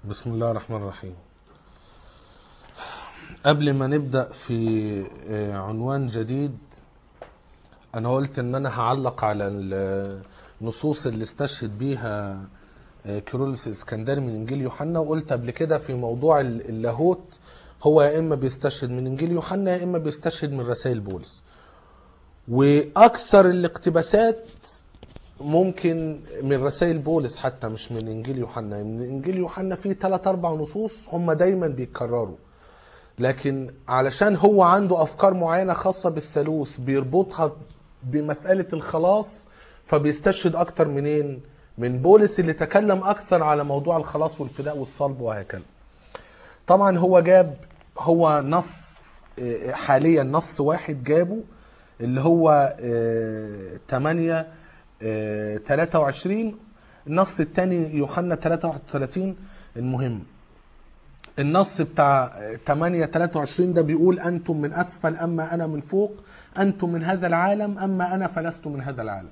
بسم الله الرحمن الرحيم قبل ما نبدأ في آه، عنوان جديد أنا قلت إن أنا هعلق على النصوص اللي استشهد بيها آه، كيرلس الإسكندري من إنجيل يوحنا وقلت قبل كده في موضوع ال- اللاهوت هو يا إما بيستشهد من إنجيل يوحنا يا إما بيستشهد من رسائل بولس وأكثر الاقتباسات ممكن من رسائل بولس حتى مش من انجيل يوحنا من انجيل يوحنا فيه ثلاث اربع نصوص هم دايما بيتكرروا لكن علشان هو عنده افكار معينه خاصه بالثالوث بيربطها بمساله الخلاص فبيستشهد اكتر منين من بولس اللي تكلم اكثر على موضوع الخلاص والفداء والصلب وهكذا طبعا هو جاب هو نص آه، حاليا نص واحد جابه اللي هو آه، 8 آه، 23 النص الثاني يوحنا 33 المهم النص بتاع آه، 8 23 ده بيقول انتم من اسفل اما انا من فوق انتم من هذا العالم اما انا فلست من هذا العالم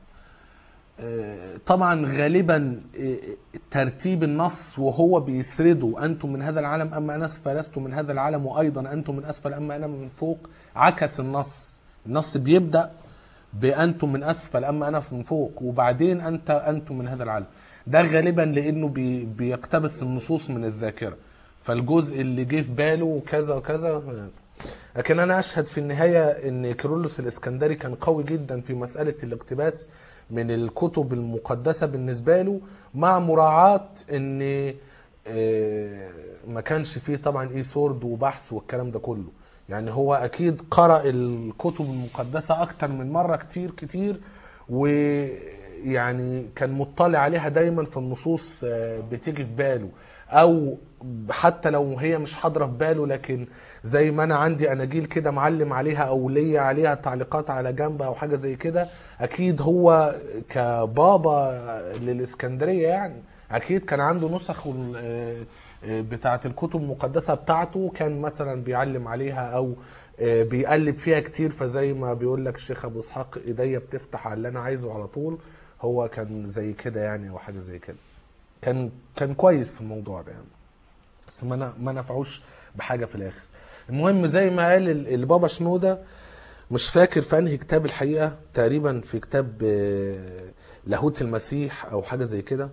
طبعا غالبا ترتيب النص وهو بيسرده انتم من هذا العالم اما انا فلست من هذا العالم وايضا انتم من اسفل اما انا من فوق عكس النص النص بيبدا بانتم من اسفل اما انا من فوق وبعدين انت انتم من هذا العالم ده غالبا لانه بي بيقتبس النصوص من الذاكره فالجزء اللي جه في باله كذا وكذا لكن انا اشهد في النهايه ان كيرلس الاسكندري كان قوي جدا في مساله الاقتباس من الكتب المقدسه بالنسبه له مع مراعاه ان آه، ما كانش فيه طبعا ايه سورد وبحث والكلام ده كله يعني هو اكيد قرأ الكتب المقدسه اكتر من مره كتير كتير ويعني كان مطلع عليها دايما في النصوص آه، بتيجي في باله او حتى لو هي مش حاضره في باله لكن زي ما انا عندي اناجيل كده معلم عليها او ليا عليها تعليقات على جنب او حاجه زي كده اكيد هو كبابا للاسكندريه يعني اكيد كان عنده نسخ وال- آه، آه، بتاعه الكتب المقدسه بتاعته كان مثلا بيعلم عليها او آه، بيقلب فيها كتير فزي ما بيقول لك الشيخ ابو اسحاق ايديا بتفتح على اللي انا عايزه على طول هو كان زي كده يعني او حاجه زي كده كان كان كويس في الموضوع ده يعني بس ما ن- ما نفعوش بحاجه في الاخر المهم زي ما قال ال- البابا شنوده مش فاكر في انهي كتاب الحقيقه تقريبا في كتاب آه، لاهوت المسيح او حاجه زي كده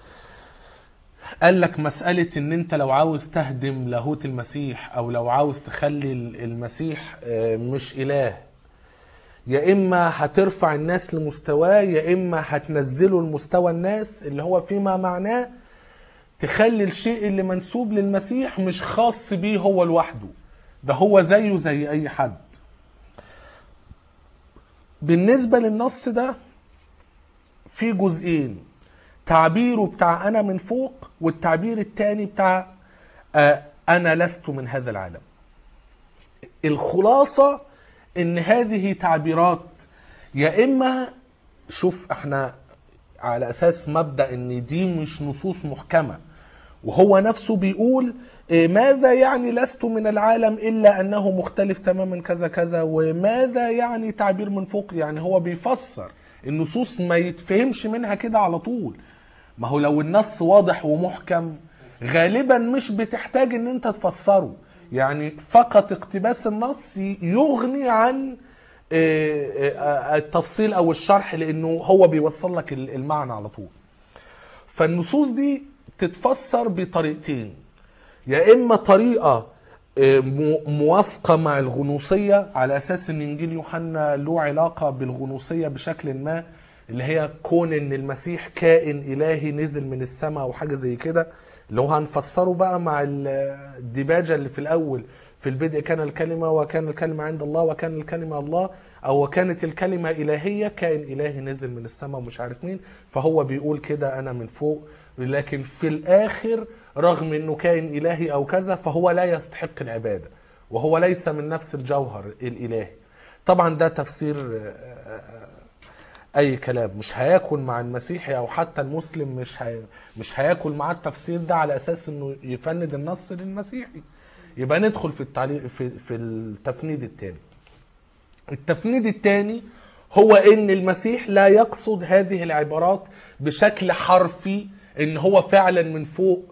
قال لك مسألة إن أنت لو عاوز تهدم لاهوت المسيح أو لو عاوز تخلي ال- المسيح آه، مش إله يا إما هترفع الناس لمستواه يا إما هتنزله لمستوى الناس اللي هو فيما معناه تخلي الشيء اللي منسوب للمسيح مش خاص بيه هو لوحده ده هو زيه زي أي حد بالنسبة للنص ده في جزئين تعبيره بتاع انا من فوق والتعبير الثاني بتاع آه، انا لست من هذا العالم الخلاصه ان هذه تعبيرات يا اما شوف احنا على اساس مبدا ان دي مش نصوص محكمه وهو نفسه بيقول إيه، ماذا يعني لست من العالم الا انه مختلف تماما كذا كذا وماذا يعني تعبير من فوق يعني هو بيفسر النصوص ما يتفهمش منها كده على طول ما هو لو النص واضح ومحكم غالبا مش بتحتاج ان انت تفسره يعني فقط اقتباس النص يغني عن آه، آه، التفصيل او الشرح لانه هو بيوصل لك المعنى على طول فالنصوص دي تتفسر بطريقتين يا اما طريقه آه، مو- موافقه مع الغنوصيه على اساس ان انجيل يوحنا له علاقه بالغنوصيه بشكل ما اللي هي كون ان المسيح كائن الهي نزل من السماء او حاجه زي كده اللي هو هنفسره بقى مع ال- الديباجه اللي في الاول في البدء كان الكلمه وكان الكلمه عند الله وكان الكلمه الله او وكانت الكلمه الهيه كائن الهي نزل من السماء ومش عارف مين فهو بيقول كده انا من فوق لكن في الاخر رغم انه كائن الهي او كذا فهو لا يستحق العباده وهو ليس من نفس الجوهر الالهي طبعا ده تفسير آه، اي كلام مش هياكل مع المسيحي او حتى المسلم مش هي... مش هياكل معاه التفسير ده على اساس انه يفند النص للمسيحي يبقى ندخل في التعليق في, في التفنيد الثاني التفنيد الثاني هو ان المسيح لا يقصد هذه العبارات بشكل حرفي ان هو فعلا من فوق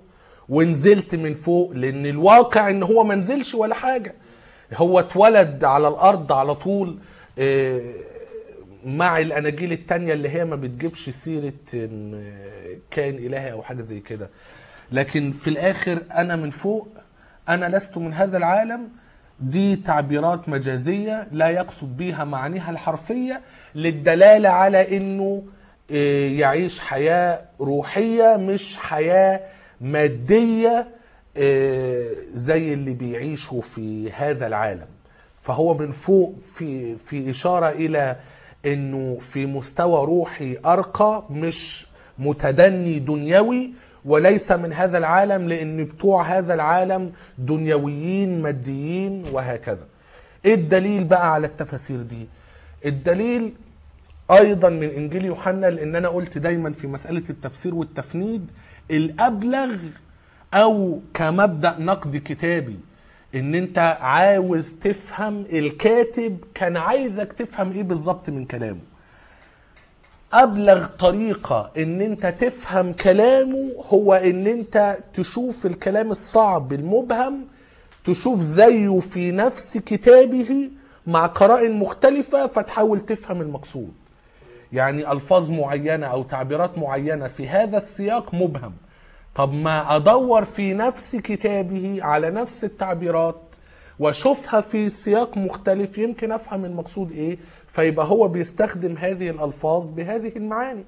ونزلت من فوق لان الواقع ان هو ما نزلش ولا حاجه هو اتولد على الارض على طول آه، مع الاناجيل التانية اللي هي ما بتجيبش سيره إن كائن الهي او حاجه زي كده لكن في الاخر انا من فوق انا لست من هذا العالم دي تعبيرات مجازيه لا يقصد بيها معانيها الحرفيه للدلاله على انه آه، يعيش حياه روحيه مش حياه ماديه آه، زي اللي بيعيشوا في هذا العالم فهو من فوق في في اشاره الى انه في مستوى روحي ارقى مش متدني دنيوي وليس من هذا العالم لان بتوع هذا العالم دنيويين ماديين وهكذا ايه الدليل بقى على التفاسير دي الدليل ايضا من انجيل يوحنا لان انا قلت دايما في مساله التفسير والتفنيد الابلغ او كمبدا نقد كتابي ان انت عاوز تفهم الكاتب كان عايزك تفهم ايه بالظبط من كلامه ابلغ طريقه ان انت تفهم كلامه هو ان انت تشوف الكلام الصعب المبهم تشوف زيه في نفس كتابه مع قرائن مختلفه فتحاول تفهم المقصود يعني الفاظ معينه او تعبيرات معينه في هذا السياق مبهم طب ما ادور في نفس كتابه على نفس التعبيرات واشوفها في سياق مختلف يمكن افهم المقصود ايه فيبقى هو بيستخدم هذه الالفاظ بهذه المعاني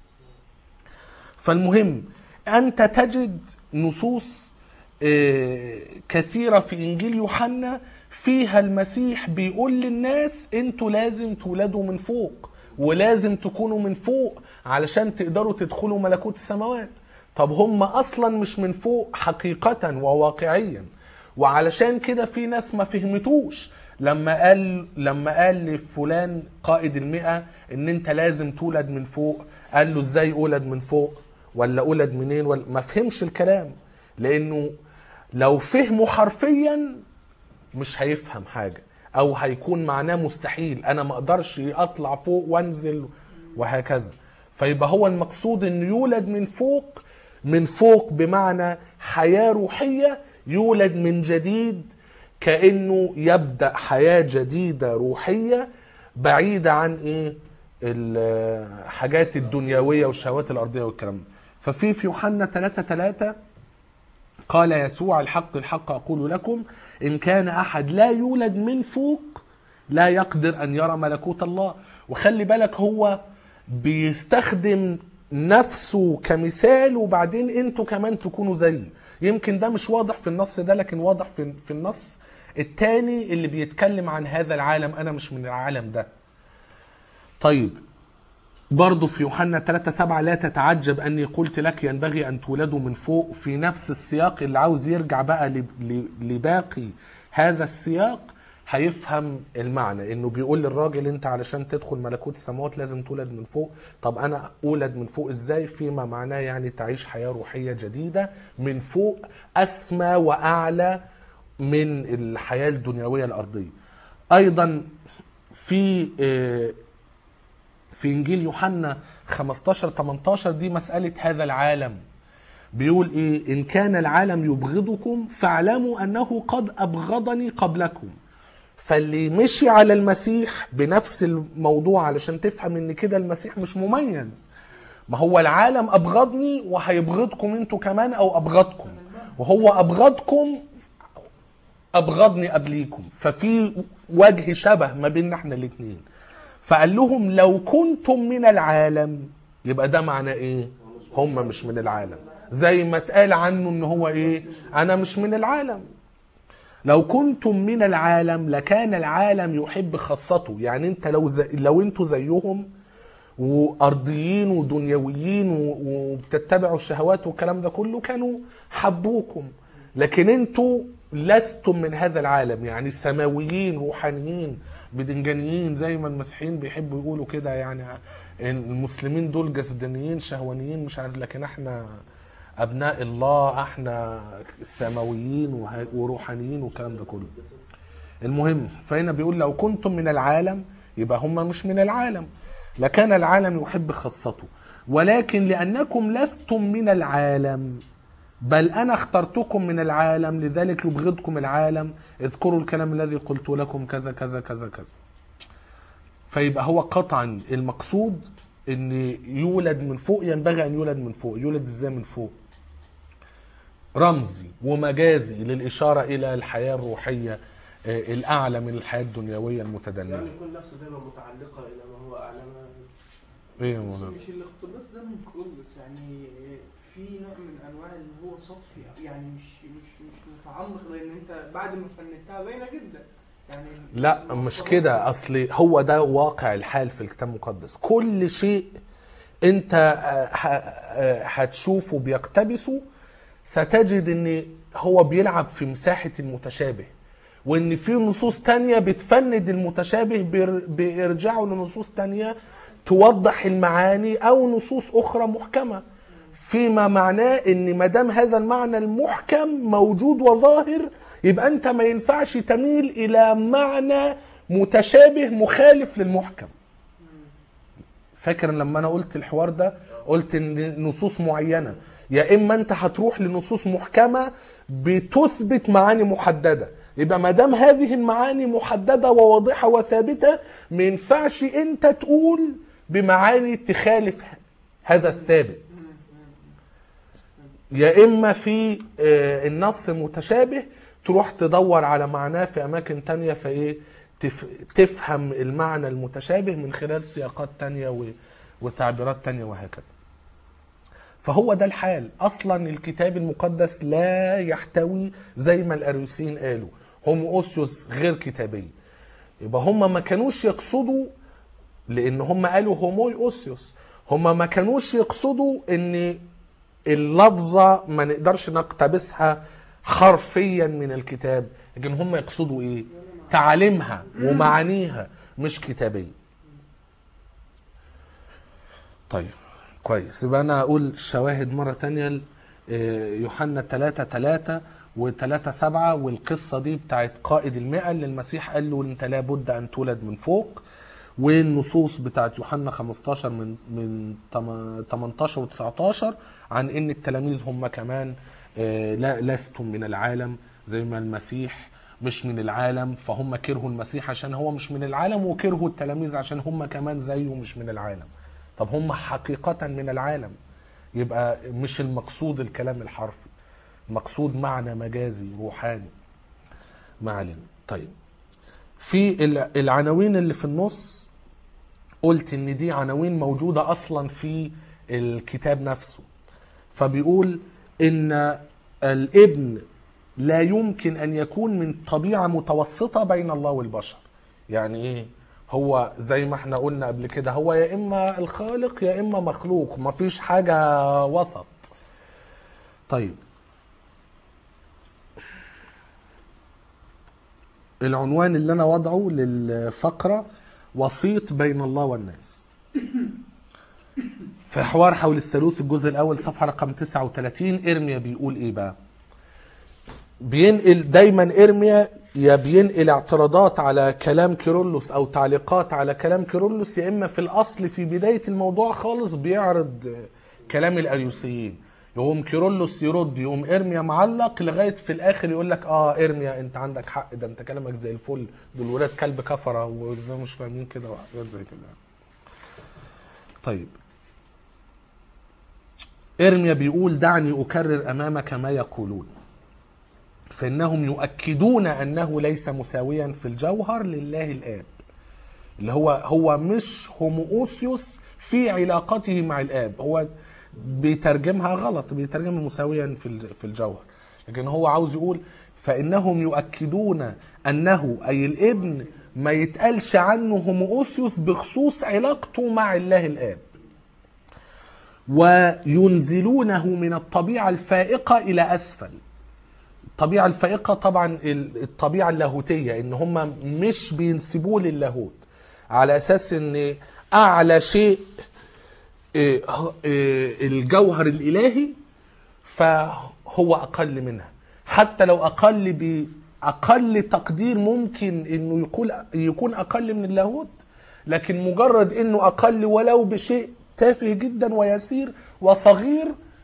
فالمهم انت تجد نصوص آه، كثيره في انجيل يوحنا فيها المسيح بيقول للناس انتوا لازم تولدوا من فوق ولازم تكونوا من فوق علشان تقدروا تدخلوا ملكوت السماوات طب هم اصلا مش من فوق حقيقة وواقعيا وعلشان كده في ناس ما فهمتوش لما قال لما قال لفلان قائد المئة ان انت لازم تولد من فوق قال له ازاي اولد من فوق ولا اولد منين ولا ما فهمش الكلام لانه لو فهمه حرفيا مش هيفهم حاجة او هيكون معناه مستحيل انا ما اقدرش اطلع فوق وانزل وهكذا فيبقى هو المقصود انه يولد من فوق من فوق بمعنى حياة روحية يولد من جديد كأنه يبدأ حياة جديدة روحية بعيدة عن ايه الحاجات الدنيوية والشهوات الأرضية والكلام ده ففي في يوحنا 3 3 قال يسوع الحق الحق أقول لكم إن كان أحد لا يولد من فوق لا يقدر أن يرى ملكوت الله وخلي بالك هو بيستخدم نفسه كمثال وبعدين انتوا كمان تكونوا زيه يمكن ده مش واضح في النص ده لكن واضح في, في النص التاني اللي بيتكلم عن هذا العالم انا مش من العالم ده طيب برضه في يوحنا 3 7 لا تتعجب اني قلت لك ينبغي ان تولدوا من فوق في نفس السياق اللي عاوز يرجع بقى ل- ل- لباقي هذا السياق هيفهم المعنى انه بيقول للراجل انت علشان تدخل ملكوت السماوات لازم تولد من فوق طب انا اولد من فوق ازاي فيما معناه يعني تعيش حياة روحية جديدة من فوق اسمى واعلى من الحياة الدنيوية الارضية ايضا في آه، في انجيل يوحنا 15 18 دي مساله هذا العالم بيقول ايه ان كان العالم يبغضكم فاعلموا انه قد ابغضني قبلكم فاللي مشي على المسيح بنفس الموضوع علشان تفهم ان كده المسيح مش مميز ما هو العالم ابغضني وهيبغضكم انتوا كمان او ابغضكم وهو ابغضكم ابغضني قبليكم ففي وجه شبه ما بيننا احنا الاثنين فقال لهم لو كنتم من العالم يبقى ده معناه ايه هم مش من العالم زي ما اتقال عنه ان هو ايه انا مش من العالم لو كنتم من العالم لكان العالم يحب خاصته يعني انت لو زي لو انتوا زيهم وارضيين ودنيويين و- وبتتبعوا الشهوات والكلام ده كله كانوا حبوكم لكن انتوا لستم من هذا العالم يعني سماويين روحانيين بدنجانيين زي ما المسيحيين بيحبوا يقولوا كده يعني المسلمين دول جسدانيين شهوانيين مش عارف لكن احنا ابناء الله احنا سماويين وه- وروحانيين والكلام ده كله المهم فهنا بيقول لو كنتم من العالم يبقى هم مش من العالم لكان العالم يحب خاصته ولكن لأنكم لستم من العالم بل انا اخترتكم من العالم لذلك يبغضكم العالم اذكروا الكلام الذي قلت لكم كذا كذا كذا كذا فيبقى هو قطعا المقصود ان يولد من فوق ينبغي ان يولد من فوق يولد ازاي من فوق رمزي ومجازي للاشاره الى الحياه الروحيه آه، الاعلى من الحياه الدنيويه المتدنيه يعني يكون نفسه دايما متعلقه الى ما هو اعلى ما ايه يا بس مولانا مش الاقتباس ده من كرولس يعني في نوع من انواع اللي هو سطحي يعني مش مش مش متعمق لان انت بعد ما فندتها باينه جدا يعني لا مش كده اصل هو ده واقع الحال في الكتاب المقدس كل شيء انت آه، ه- آه، هتشوفه بيقتبسه ستجد ان هو بيلعب في مساحة المتشابه وان في نصوص تانية بتفند المتشابه بإر- بإرجاعه لنصوص تانية توضح المعاني او نصوص اخرى محكمة فيما معناه ان ما دام هذا المعنى المحكم موجود وظاهر يبقى انت ما ينفعش تميل الى معنى متشابه مخالف للمحكم فاكر لما انا قلت الحوار ده قلت ان نصوص معينه يا اما انت هتروح لنصوص محكمه بتثبت معاني محدده يبقى ما دام هذه المعاني محدده وواضحه وثابته ما ينفعش انت تقول بمعاني تخالف هذا الثابت يا اما في آه، النص متشابه تروح تدور على معناه في اماكن تانية فايه تف- تفهم المعنى المتشابه من خلال سياقات تانية و- وتعبيرات تانية وهكذا فهو ده الحال اصلا الكتاب المقدس لا يحتوي زي ما الاريوسيين قالوا هوموسيوس غير كتابي يبقى هم ما كانوش يقصدوا لان هم قالوا هوموي اوسيوس هم ما كانوش يقصدوا ان اللفظة ما نقدرش نقتبسها حرفيا من الكتاب لكن هم يقصدوا ايه تعاليمها ومعانيها مش كتابية طيب كويس يبقى انا اقول الشواهد مرة تانية آه، يوحنا 3 3 و3 7 والقصة دي بتاعت قائد المئة اللي المسيح قال له انت لابد ان تولد من فوق والنصوص بتاعت يوحنا 15 من من تم- 18 و19 عن ان التلاميذ هم كمان آه، لا لستم من العالم زي ما المسيح مش من العالم فهم كرهوا المسيح عشان هو مش من العالم وكرهوا التلاميذ عشان هم كمان زيه مش من العالم طب هم حقيقة من العالم يبقى مش المقصود الكلام الحرفي المقصود معنى مجازي روحاني ما علينا طيب في ال- العناوين اللي في النص قلت ان دي عناوين موجودة اصلا في الكتاب نفسه فبيقول ان الابن لا يمكن ان يكون من طبيعة متوسطة بين الله والبشر يعني ايه هو زي ما احنا قلنا قبل كده هو يا اما الخالق يا اما مخلوق مفيش حاجة وسط طيب العنوان اللي انا وضعه للفقرة وسيط بين الله والناس في حوار حول الثالوث الجزء الاول صفحة رقم 39 ارميا بيقول ايه بقى بينقل دايما ارميا يا بينقل اعتراضات على كلام كيرلس او تعليقات على كلام كيرلس يا اما في الاصل في بدايه الموضوع خالص بيعرض كلام الاريوسيين يقوم كيرلس يرد يقوم ارميا معلق لغايه في الاخر يقول لك اه ارميا انت عندك حق ده انت كلامك زي الفل دول ولاد كلب كفره وازاي مش فاهمين كده وحاجات زي كده طيب ارميا بيقول دعني اكرر امامك ما يقولون فإنهم يؤكدون أنه ليس مساويا في الجوهر لله الآب اللي هو هو مش هومووسيوس في علاقته مع الآب هو بيترجمها غلط بيترجمها مساويا في ال- في الجوهر لكن هو عاوز يقول فإنهم يؤكدون أنه أي الابن ما يتقالش عنه هومووسيوس بخصوص علاقته مع الله الآب وينزلونه من الطبيعة الفائقة إلى أسفل الطبيعة الفائقة طبعا ال- الطبيعة اللاهوتية ان هم مش بينسبوه للاهوت على اساس ان اعلى شيء إيه، ه- إيه، الجوهر الالهي فهو اقل منها حتى لو اقل باقل تقدير ممكن انه يقول يكون اقل من اللاهوت لكن مجرد انه اقل ولو بشيء تافه جدا ويسير وصغير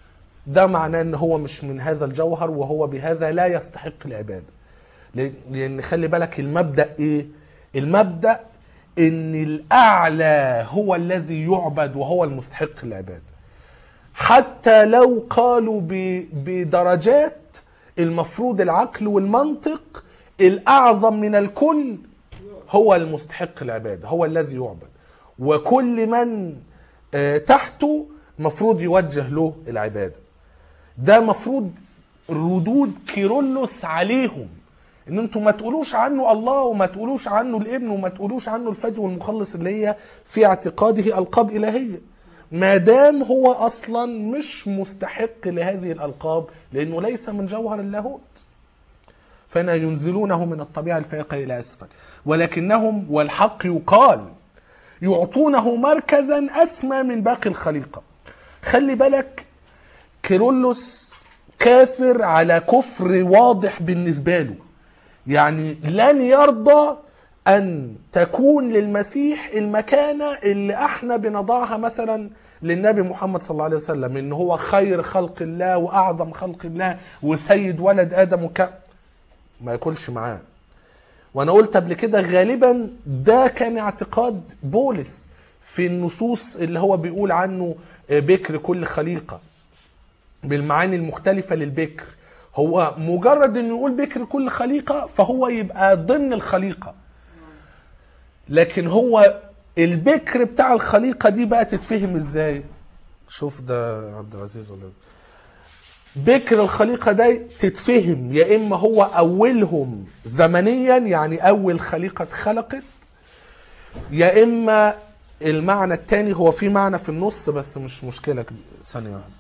ده معناه ان هو مش من هذا الجوهر وهو بهذا لا يستحق العباده لان لأن خلي بالك المبدا ايه المبدا ان الاعلى هو الذي يعبد وهو المستحق العباده حتى لو قالوا ب- بدرجات المفروض العقل والمنطق الاعظم من الكل هو المستحق العباده هو الذي يعبد وكل من آه، تحته مفروض يوجه له العباده ده مفروض ردود كيرلس عليهم ان انتوا ما تقولوش عنه الله وما تقولوش عنه الابن وما تقولوش عنه الفجر والمخلص اللي هي في اعتقاده القاب الهيه ما دام هو اصلا مش مستحق لهذه الالقاب لانه ليس من جوهر اللاهوت فإن ينزلونه من الطبيعة الفائقة إلى أسفل ولكنهم والحق يقال يعطونه مركزا أسمى من باقي الخليقة خلي بالك كيرلس كافر على كفر واضح بالنسبة له يعني لن يرضى أن تكون للمسيح المكانة اللي احنا بنضعها مثلا للنبي محمد صلى الله عليه وسلم ان هو خير خلق الله واعظم خلق الله وسيد ولد ادم وك ما ياكلش معاه وانا قلت قبل كده غالبا ده كان اعتقاد بولس في النصوص اللي هو بيقول عنه بكر كل خليقه بالمعاني المختلفه للبكر هو مجرد انه يقول بكر كل خليقه فهو يبقى ضمن الخليقه لكن هو البكر بتاع الخليقه دي بقى تتفهم ازاي شوف ده عبد العزيز ولا بكر الخليقة ده تتفهم يا إما هو أولهم زمنيا يعني أول خليقة اتخلقت يا إما المعنى التاني هو في معنى في النص بس مش مشكلة ثانية واحدة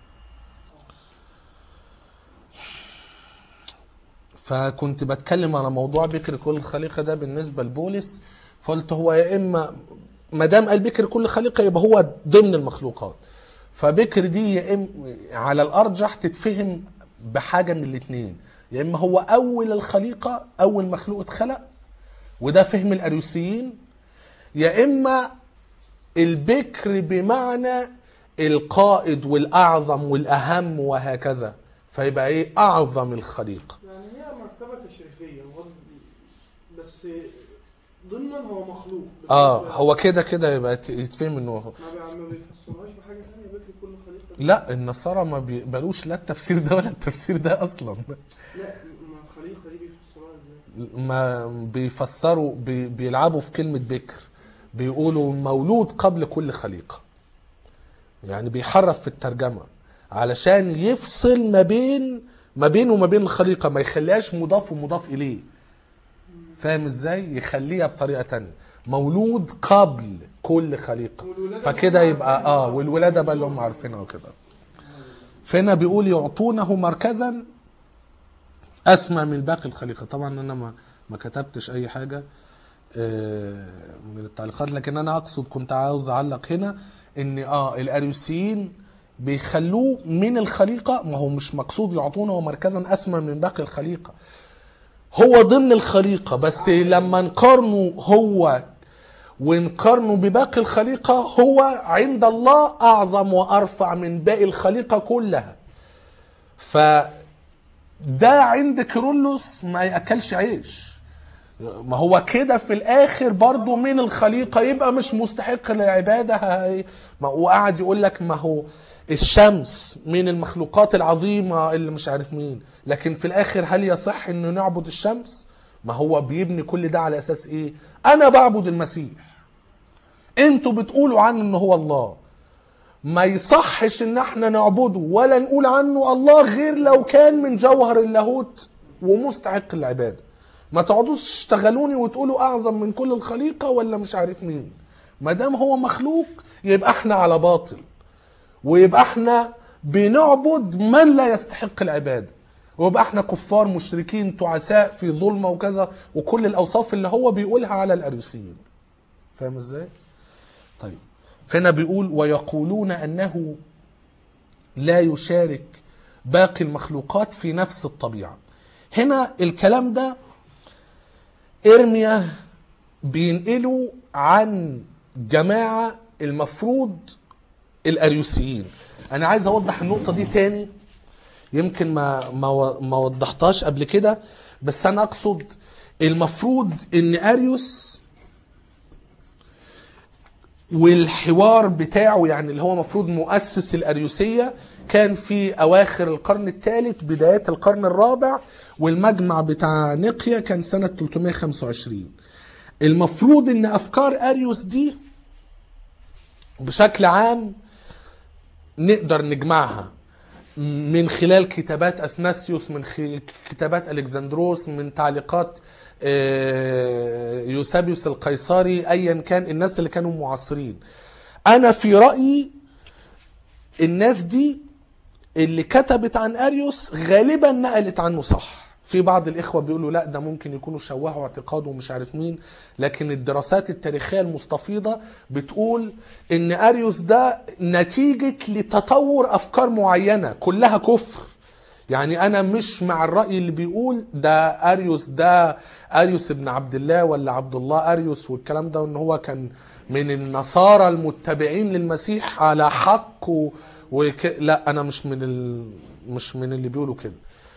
فكنت بتكلم على موضوع بكر كل خليقة ده بالنسبة لبولس فقلت هو يا إما ما دام قال بكر كل خليقة يبقى هو ضمن المخلوقات فبكر دي يا إما على الارجح تتفهم بحاجه من الاثنين يا اما هو اول الخليقه اول مخلوق اتخلق وده فهم الاريوسيين يا اما البكر بمعنى القائد والاعظم والاهم وهكذا فيبقى ايه اعظم الخليقه يعني هي مرتبة تشريفية بغض- بس ضمنا هو مخلوق اه بالنسبة- هو كده كده يبقى ت- يتفهم انه هو ما بي- ما بيفسروهاش بحاجة ثانية بكر كل خليقة دي. لا النصارى ما بيقبلوش لا التفسير ده ولا التفسير ده اصلا لا ما الخليقة دي بيفسروها ازاي؟ ما بيفسروا بي بيلعبوا في كلمة بكر بيقولوا مولود قبل كل خليقة يعني بيحرف في الترجمة علشان يفصل ما بين ما بينه وما بين الخليقة ما يخليهاش مضاف ومضاف إليه فاهم ازاي يخليها بطريقة تانية مولود قبل كل خليقة والولادة فكده بقى يبقى عارفينها. اه والولادة بقى اللي هم عارفينها وكده فهنا بيقول يعطونه مركزا اسمى من باقي الخليقه طبعا انا ما ما كتبتش اي حاجه آه، من التعليقات لكن انا اقصد كنت عاوز اعلق هنا ان اه الاريوسيين بيخلوه من الخليقه ما هو مش مقصود يعطونه مركزا اسمى من باقي الخليقه هو ضمن الخليقه بس لما نقارنه هو ونقارنه بباقي الخليقه هو عند الله اعظم وارفع من باقي الخليقه كلها ف ده عند كيرلس ما ياكلش عيش ما هو كده في الاخر برضه من الخليقه يبقى مش مستحق للعباده هي- ما وقعد يقول لك ما هو الشمس من المخلوقات العظيمه اللي مش عارف مين لكن في الاخر هل يصح انه نعبد الشمس ما هو بيبني كل ده على اساس ايه انا بعبد المسيح انتوا بتقولوا عنه ان هو الله ما يصحش ان احنا نعبده ولا نقول عنه الله غير لو كان من جوهر اللاهوت ومستحق العباده ما تقعدوش تشتغلوني وتقولوا اعظم من كل الخليقه ولا مش عارف مين ما دام هو مخلوق يبقى احنا على باطل ويبقى احنا بنعبد من لا يستحق العباده ويبقى احنا كفار مشركين تعساء في ظلمه وكذا وكل الاوصاف اللي هو بيقولها على الاريوسيين فاهم ازاي طيب فهنا بيقول ويقولون انه لا يشارك باقي المخلوقات في نفس الطبيعه هنا الكلام ده ارميا بينقلوا عن جماعه المفروض الاريوسيين انا عايز اوضح النقطه دي تاني يمكن ما ما و- ما وضحتهاش قبل كده بس انا اقصد المفروض ان اريوس والحوار بتاعه يعني اللي هو مفروض مؤسس الأريوسية كان في أواخر القرن الثالث بدايات القرن الرابع والمجمع بتاع نقيا كان سنة 325 المفروض ان أفكار أريوس دي بشكل عام نقدر نجمعها من خلال كتابات اثناسيوس من خ- كتابات الكسندروس من تعليقات آه، يوسابيوس القيصري ايا كان الناس اللي كانوا معاصرين انا في رايي الناس دي اللي كتبت عن اريوس غالبا نقلت عنه صح في بعض الاخوه بيقولوا لا ده ممكن يكونوا شوهوا اعتقاده ومش عارف مين لكن الدراسات التاريخيه المستفيضه بتقول ان اريوس ده نتيجه لتطور افكار معينه كلها كفر يعني انا مش مع الراي اللي بيقول ده اريوس ده اريوس ابن عبد الله ولا عبد الله اريوس والكلام ده وان هو كان من النصارى المتبعين للمسيح على حق و... وك... لا انا مش من ال... مش من اللي بيقولوا كده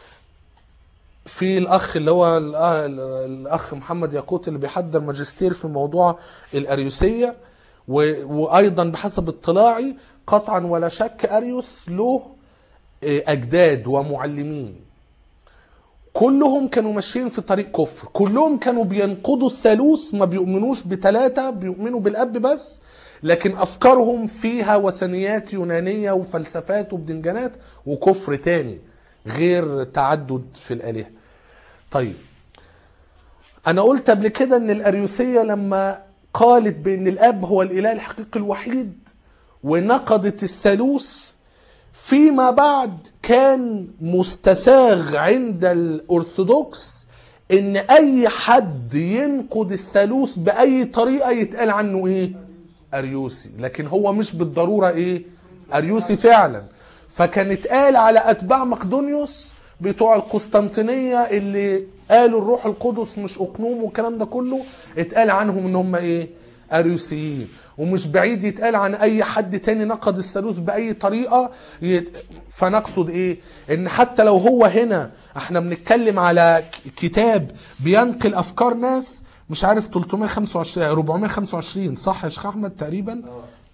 في الاخ اللي هو الأ- الاخ محمد ياقوت اللي بيحضر ماجستير في موضوع الاريوسيه و... وايضا بحسب اطلاعي قطعا ولا شك اريوس له آه، اجداد ومعلمين كلهم كانوا ماشيين في طريق كفر كلهم كانوا بينقضوا الثالوث ما بيؤمنوش بثلاثة بيؤمنوا بالأب بس لكن أفكارهم فيها وثنيات يونانية وفلسفات وبدنجانات وكفر تاني غير تعدد في الآلهة طيب أنا قلت قبل كده إن الأريوسية لما قالت بأن الأب هو الإله الحقيقي الوحيد ونقضت الثالوث فيما بعد كان مستساغ عند الأرثوذكس إن أي حد ينقض الثالوث بأي طريقة يتقال عنه إيه؟ أريوسي لكن هو مش بالضرورة إيه؟ أريوسي فعلا فكان اتقال على أتباع مقدونيوس بتوع القسطنطينية اللي قالوا الروح القدس مش أقنوم والكلام ده كله اتقال عنهم إن هم إيه؟ أريوسيين ومش بعيد يتقال عن اي حد تاني نقض الثالوث باي طريقه يت... فنقصد ايه ان حتى لو هو هنا احنا بنتكلم على ك- كتاب بينقل افكار ناس مش عارف 325 425 صح يا شيخ احمد تقريبا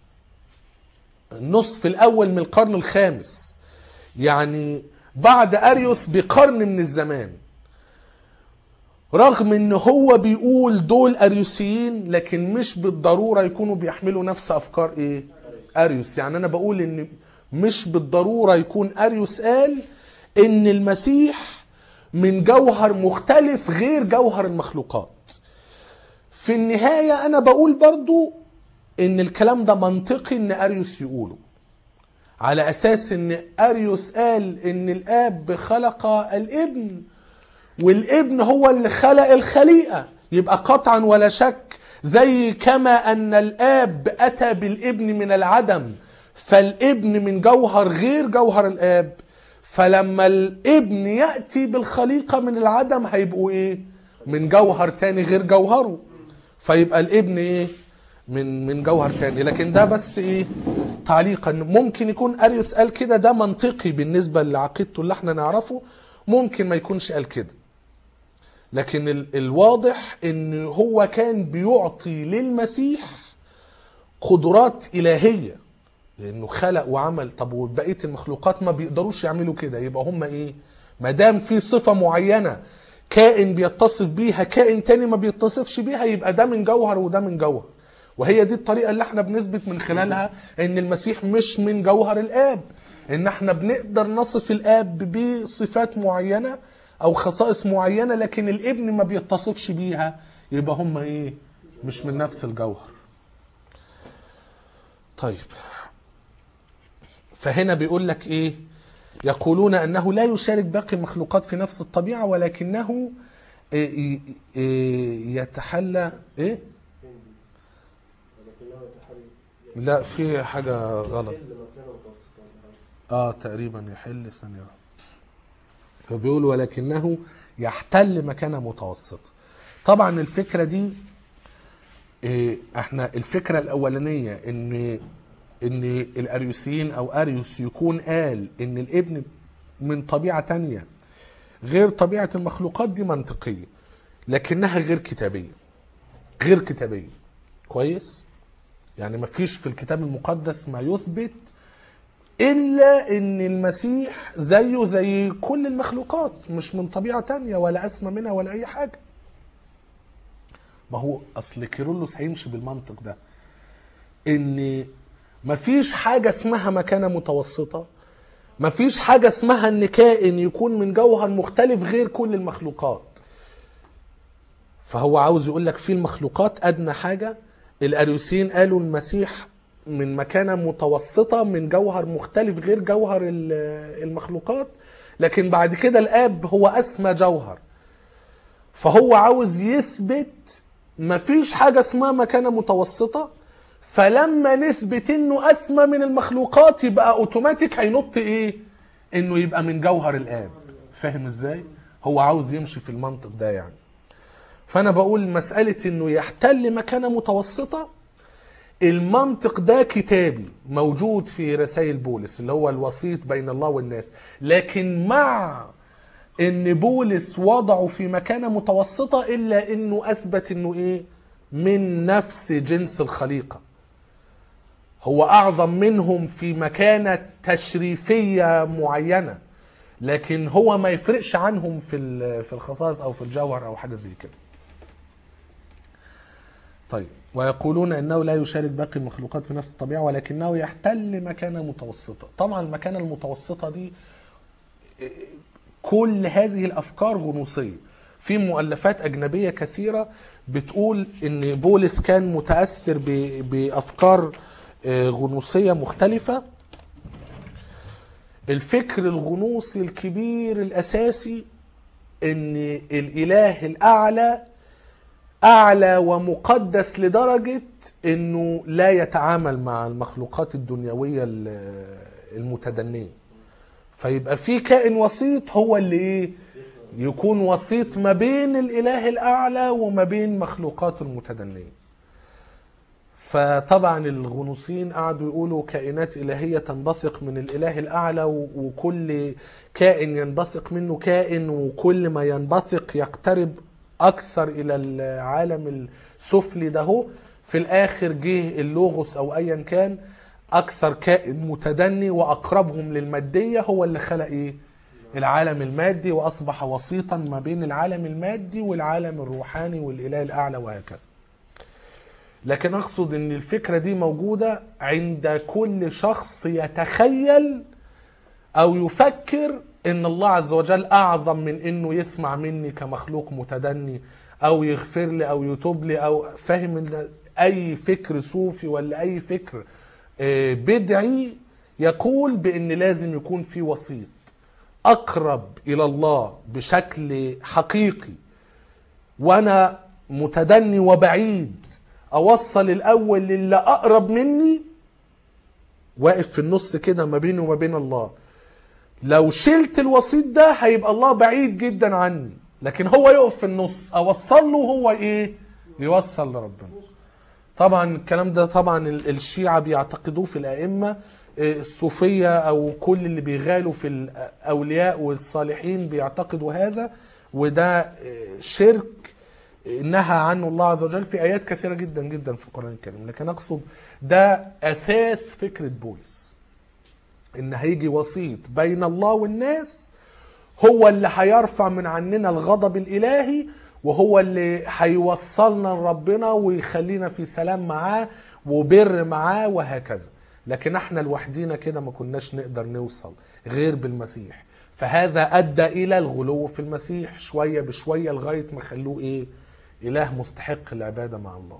النصف الاول من القرن الخامس يعني بعد اريوس بقرن من الزمان رغم ان هو بيقول دول اريوسيين لكن مش بالضروره يكونوا بيحملوا نفس افكار ايه اريوس يعني انا بقول ان مش بالضروره يكون اريوس قال ان المسيح من جوهر مختلف غير جوهر المخلوقات في النهايه انا بقول برضو ان الكلام ده منطقي ان اريوس يقوله على اساس ان اريوس قال ان الاب خلق الابن والابن هو اللي خلق الخليقة يبقى قطعا ولا شك زي كما أن الآب أتى بالابن من العدم فالابن من جوهر غير جوهر الآب فلما الابن يأتي بالخليقة من العدم هيبقوا إيه من جوهر تاني غير جوهره فيبقى الابن إيه من من جوهر تاني لكن ده بس ايه تعليقا ممكن يكون اريوس قال كده ده منطقي بالنسبه لعقيدته اللي احنا نعرفه ممكن ما يكونش قال كده لكن ال- الواضح ان هو كان بيعطي للمسيح قدرات الهيه لانه خلق وعمل طب وبقيه المخلوقات ما بيقدروش يعملوا كده يبقى هم ايه ما دام في صفه معينه كائن بيتصف بيها كائن تاني ما بيتصفش بيها يبقى ده من جوهر وده من جوهر وهي دي الطريقه اللي احنا بنثبت من خلالها ان المسيح مش من جوهر الاب ان احنا بنقدر نصف الاب بصفات معينه او خصائص معينه لكن الابن ما بيتصفش بيها يبقى هم ايه مش من نفس الجوهر طيب فهنا بيقول لك ايه يقولون انه لا يشارك باقي المخلوقات في نفس الطبيعه ولكنه إيه إيه يتحلى ايه ولكنه يتحرك لا في حاجه غلط يحل مكانه متوسطا اه تقريبا يحل ثانيه واحدة. فبيقول ولكنه يحتل مكانه متوسطه طبعا الفكره دي إيه احنا الفكره الاولانيه ان ان الاريوسيين او اريوس يكون قال ان الابن من طبيعه تانية غير طبيعه المخلوقات دي منطقيه لكنها غير كتابيه غير كتابيه كويس يعني مفيش في الكتاب المقدس ما يثبت الا ان المسيح زيه زي كل المخلوقات مش من طبيعه تانية ولا اسمى منها ولا اي حاجه ما هو اصل كيرلس هيمشي بالمنطق ده ان مفيش حاجه اسمها مكانه متوسطه مفيش حاجه اسمها ان كائن يكون من جوهر مختلف غير كل المخلوقات فهو عاوز يقول لك في المخلوقات ادنى حاجه الاريوسيين قالوا المسيح من مكانه متوسطه من جوهر مختلف غير جوهر ال- المخلوقات لكن بعد كده الاب هو اسمى جوهر فهو عاوز يثبت مفيش حاجه اسمها مكانه متوسطه فلما نثبت انه اسمى من المخلوقات يبقى اوتوماتيك هينط ايه انه يبقى من جوهر الاب فاهم ازاي هو عاوز يمشي في المنطق ده يعني فانا بقول مساله انه يحتل مكانه متوسطه المنطق ده كتابي موجود في رسائل بولس اللي هو الوسيط بين الله والناس لكن مع ان بولس وضعه في مكانه متوسطه الا انه اثبت انه ايه من نفس جنس الخليقه هو اعظم منهم في مكانه تشريفيه معينه لكن هو ما يفرقش عنهم في ال- في الخصائص او في الجوهر او حاجه زي كده طيب ويقولون انه لا يشارك باقي المخلوقات في نفس الطبيعه ولكنه يحتل مكانه متوسطه طبعا المكانه المتوسطه دي كل هذه الافكار غنوصيه في مؤلفات اجنبيه كثيره بتقول ان بولس كان متاثر ب- بافكار آه، غنوصيه مختلفه الفكر الغنوصي الكبير الاساسي ان الاله الاعلى اعلى ومقدس لدرجه انه لا يتعامل مع المخلوقات الدنيويه ال- المتدنيه فيبقى في كائن وسيط هو اللي ايه يكون وسيط ما بين الاله الاعلى وما بين مخلوقاته المتدنيه فطبعا الغنوصيين قعدوا يقولوا كائنات إلهية تنبثق من الإله الأعلى و- وكل كائن ينبثق منه كائن وكل ما ينبثق يقترب أكثر إلى العالم السفلي ده هو. في الآخر جه اللوغوس أو أيا كان أكثر كائن متدني وأقربهم للمادية هو اللي خلق إيه؟ العالم المادي وأصبح وسيطا ما بين العالم المادي والعالم الروحاني والإله الأعلى وهكذا لكن اقصد ان الفكره دي موجوده عند كل شخص يتخيل او يفكر ان الله عز وجل اعظم من انه يسمع مني كمخلوق متدني او يغفر لي او يتوب لي او فاهم إن اي فكر صوفي ولا اي فكر آه، بدعي يقول بان لازم يكون في وسيط اقرب الى الله بشكل حقيقي وانا متدني وبعيد اوصل الاول للي اقرب مني واقف في النص كده ما بيني وما بين الله لو شلت الوسيط ده هيبقى الله بعيد جدا عني لكن هو يقف في النص اوصل له هو ايه يوصل لربنا طبعا الكلام ده طبعا ال- الشيعة بيعتقدوه في الأئمة إيه، الصوفية أو كل اللي بيغالوا في الأولياء والصالحين بيعتقدوا هذا وده إيه، شرك نهى عنه الله عز وجل في آيات كثيرة جدا جدا في القرآن الكريم لكن أقصد ده أساس فكرة بولس إن هيجي وسيط بين الله والناس هو اللي هيرفع من عننا الغضب الإلهي وهو اللي هيوصلنا لربنا ويخلينا في سلام معاه وبر معاه وهكذا لكن احنا لوحدينا كده ما كناش نقدر نوصل غير بالمسيح فهذا ادى الى الغلو في المسيح شويه بشويه لغايه ما خلوه ايه اله مستحق العباده مع الله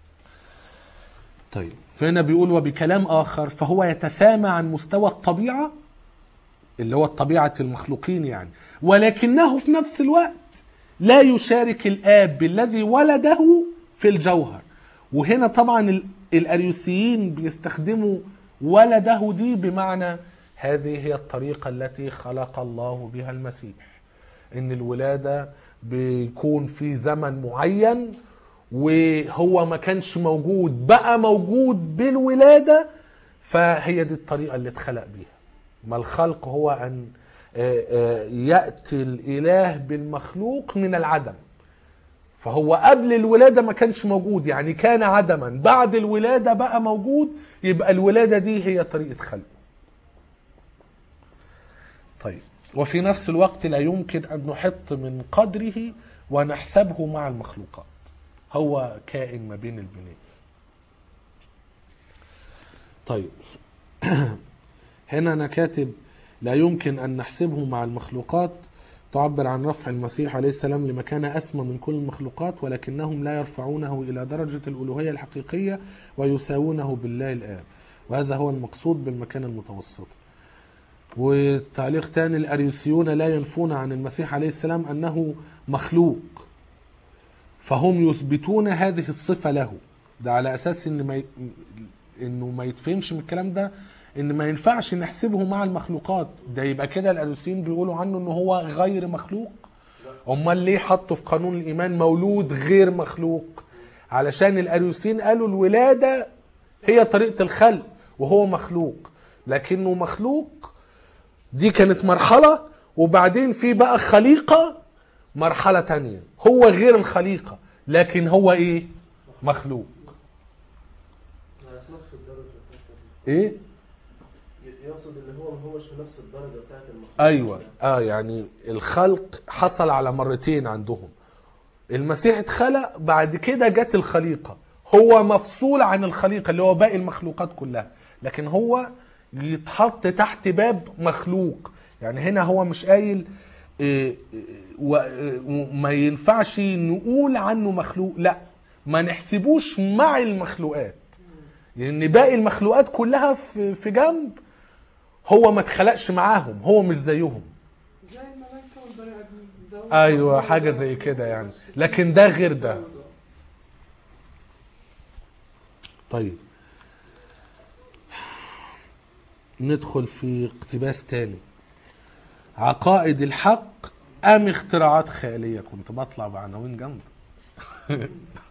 طيب فهنا بيقول وبكلام اخر فهو يتسامى عن مستوى الطبيعه اللي هو طبيعه المخلوقين يعني ولكنه في نفس الوقت لا يشارك الاب الذي ولده في الجوهر وهنا طبعا ال- الاريوسيين بيستخدموا ولده دي بمعنى هذه هي الطريقه التي خلق الله بها المسيح ان الولاده بيكون في زمن معين وهو ما كانش موجود بقى موجود بالولاده فهي دي الطريقة اللي اتخلق بيها ما الخلق هو أن آه، آه، يأتي الإله بالمخلوق من العدم فهو قبل الولادة ما كانش موجود يعني كان عدما بعد الولادة بقى موجود يبقى الولادة دي هي طريقة خلقه طيب وفي نفس الوقت لا يمكن أن نحط من قدره ونحسبه مع المخلوقات هو كائن ما بين البنين طيب هنا أنا كاتب لا يمكن أن نحسبه مع المخلوقات تعبر عن رفع المسيح عليه السلام لمكانة أسمى من كل المخلوقات ولكنهم لا يرفعونه إلى درجة الألوهية الحقيقية ويساوونه بالله الآب وهذا هو المقصود بالمكانة المتوسطة وتعليق تاني الأريوسيون لا ينفون عن المسيح عليه السلام أنه مخلوق فهم يثبتون هذه الصفة له ده على أساس إن ما ي... إنه ما يتفهمش من الكلام ده إن ما ينفعش نحسبه مع المخلوقات ده يبقى كده الأريوسيين بيقولوا عنه إنه هو غير مخلوق أمال ليه حطوا في قانون الإيمان مولود غير مخلوق علشان الأريوسيين قالوا الولادة هي طريقة الخلق وهو مخلوق لكنه مخلوق دي كانت مرحلة وبعدين في بقى خليقة مرحلة تانية هو غير الخليقة لكن هو ايه مخلوق يعني في نفس الدرجة بتاعت ايه ال- يقصد ان هو ما هوش في نفس الدرجة بتاعت المخلوق ايوه اه يعني الخلق حصل على مرتين عندهم المسيح اتخلق بعد كده جت الخليقة هو مفصول عن الخليقة اللي هو باقي المخلوقات كلها لكن هو يتحط تحت باب مخلوق يعني هنا هو مش قايل إيه، إيه، و- إيه، وما ينفعش نقول عنه مخلوق لا ما نحسبوش مع المخلوقات لان باقي المخلوقات كلها في في جنب هو ما اتخلقش معاهم هو مش زيهم زي الملائكة والبني آدمين ده ايوه حاجه زي كده يعني لكن ده غير ده طيب ندخل في اقتباس تاني عقائد الحق ام اختراعات خياليه كنت بطلع بعناوين جامده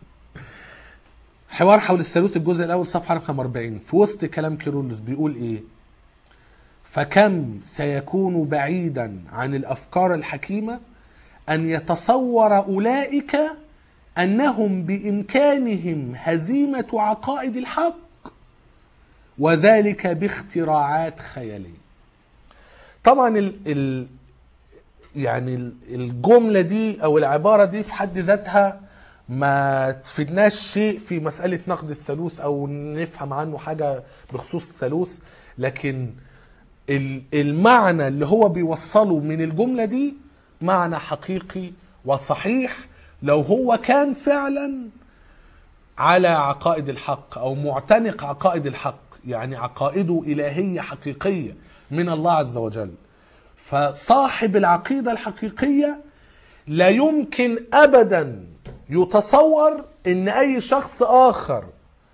حوار حول الثالوث الجزء الاول صفحه رقم 40 في وسط كلام كيرلس بيقول ايه فكم سيكون بعيدا عن الافكار الحكيمه ان يتصور اولئك انهم بامكانهم هزيمه عقائد الحق وذلك باختراعات خياليه طبعا ال ال يعني ال- الجمله دي او العباره دي في حد ذاتها ما تفيدناش شيء في مساله نقد الثالوث او نفهم عنه حاجه بخصوص الثالوث لكن ال- المعنى اللي هو بيوصله من الجملة دي معنى حقيقي وصحيح لو هو كان فعلا على عقائد الحق او معتنق عقائد الحق يعني عقائده الهية حقيقية من الله عز وجل فصاحب العقيدة الحقيقية لا يمكن ابدا يتصور ان اي شخص اخر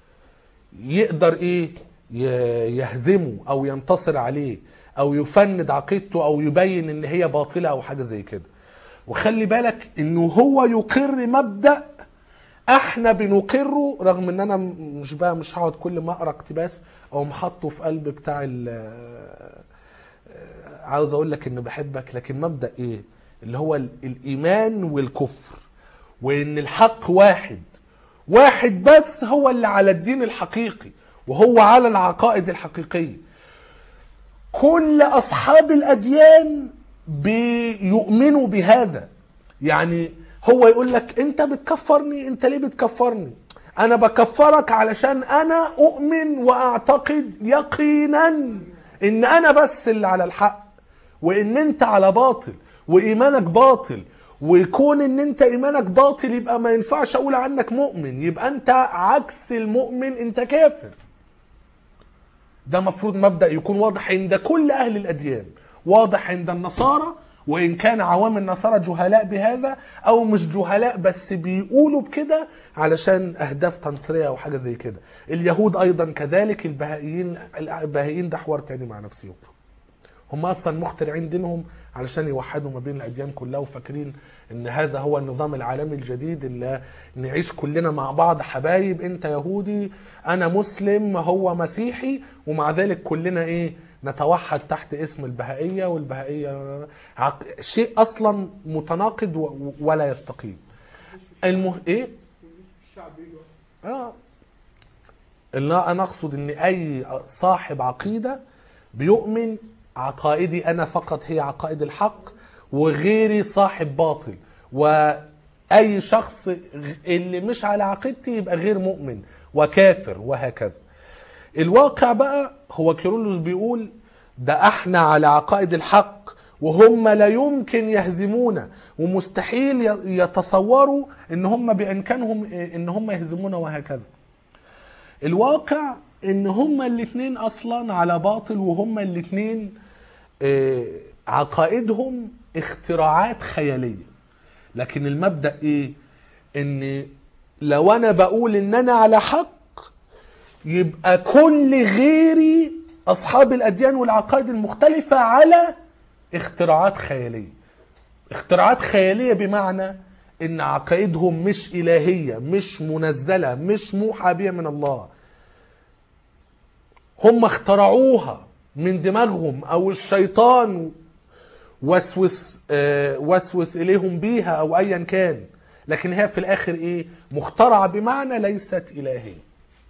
يقدر ايه ي- يهزمه او ينتصر عليه او يفند عقيدته او يبين ان هي باطله او حاجه زي كده وخلي بالك انه هو يقر مبدا احنا بنقره رغم ان انا م- مش بقى مش هقعد كل ما اقرا اقتباس او محطه في قلب بتاع ال- عاوز اقول لك انه بحبك لكن مبدا ايه اللي هو ال- الايمان والكفر وان الحق واحد واحد بس هو اللي على الدين الحقيقي وهو على العقائد الحقيقيه كل اصحاب الاديان بيؤمنوا بهذا يعني هو يقول لك انت بتكفرني انت ليه بتكفرني انا بكفرك علشان انا اؤمن واعتقد يقينا ان انا بس اللي على الحق وان انت على باطل وايمانك باطل ويكون ان انت ايمانك باطل يبقى ما ينفعش اقول عنك مؤمن يبقى انت عكس المؤمن انت كافر ده مفروض مبدأ يكون واضح عند كل أهل الأديان واضح عند النصارى وإن كان عوام النصارى جهلاء بهذا أو مش جهلاء بس بيقولوا بكده علشان أهداف تنصيرية أو حاجة زي كده اليهود أيضا كذلك البهائيين البهائيين ده حوار تاني مع نفسهم هم اصلا مخترعين دينهم علشان يوحدوا ما بين الاديان كلها وفاكرين ان هذا هو النظام العالمي الجديد اللي نعيش كلنا مع بعض حبايب انت يهودي انا مسلم هو مسيحي ومع ذلك كلنا ايه نتوحد تحت اسم البهائيه والبهائيه عق... شيء اصلا متناقض و... ولا يستقيم المه... ايه الشعب يجوا اه اللي انا اقصد ان اي صاحب عقيده بيؤمن عقائدي انا فقط هي عقائد الحق وغيري صاحب باطل واي شخص اللي مش على عقيدتي يبقى غير مؤمن وكافر وهكذا الواقع بقى هو كيرلس بيقول ده احنا على عقائد الحق وهم لا يمكن يهزمونا ومستحيل ي- يتصوروا ان هم بامكانهم ان هم يهزمونا وهكذا الواقع ان هما الاثنين اصلا على باطل وهما الاثنين عقائدهم اختراعات خياليه لكن المبدا ايه ان لو انا بقول ان انا على حق يبقى كل غيري اصحاب الاديان والعقائد المختلفه على اختراعات خياليه اختراعات خياليه بمعنى ان عقائدهم مش الهيه مش منزله مش موحى بها من الله هم اخترعوها من دماغهم او الشيطان وسوس آه، وسوس اليهم بيها او ايا كان لكن هي في الاخر ايه مخترعه بمعنى ليست الهيه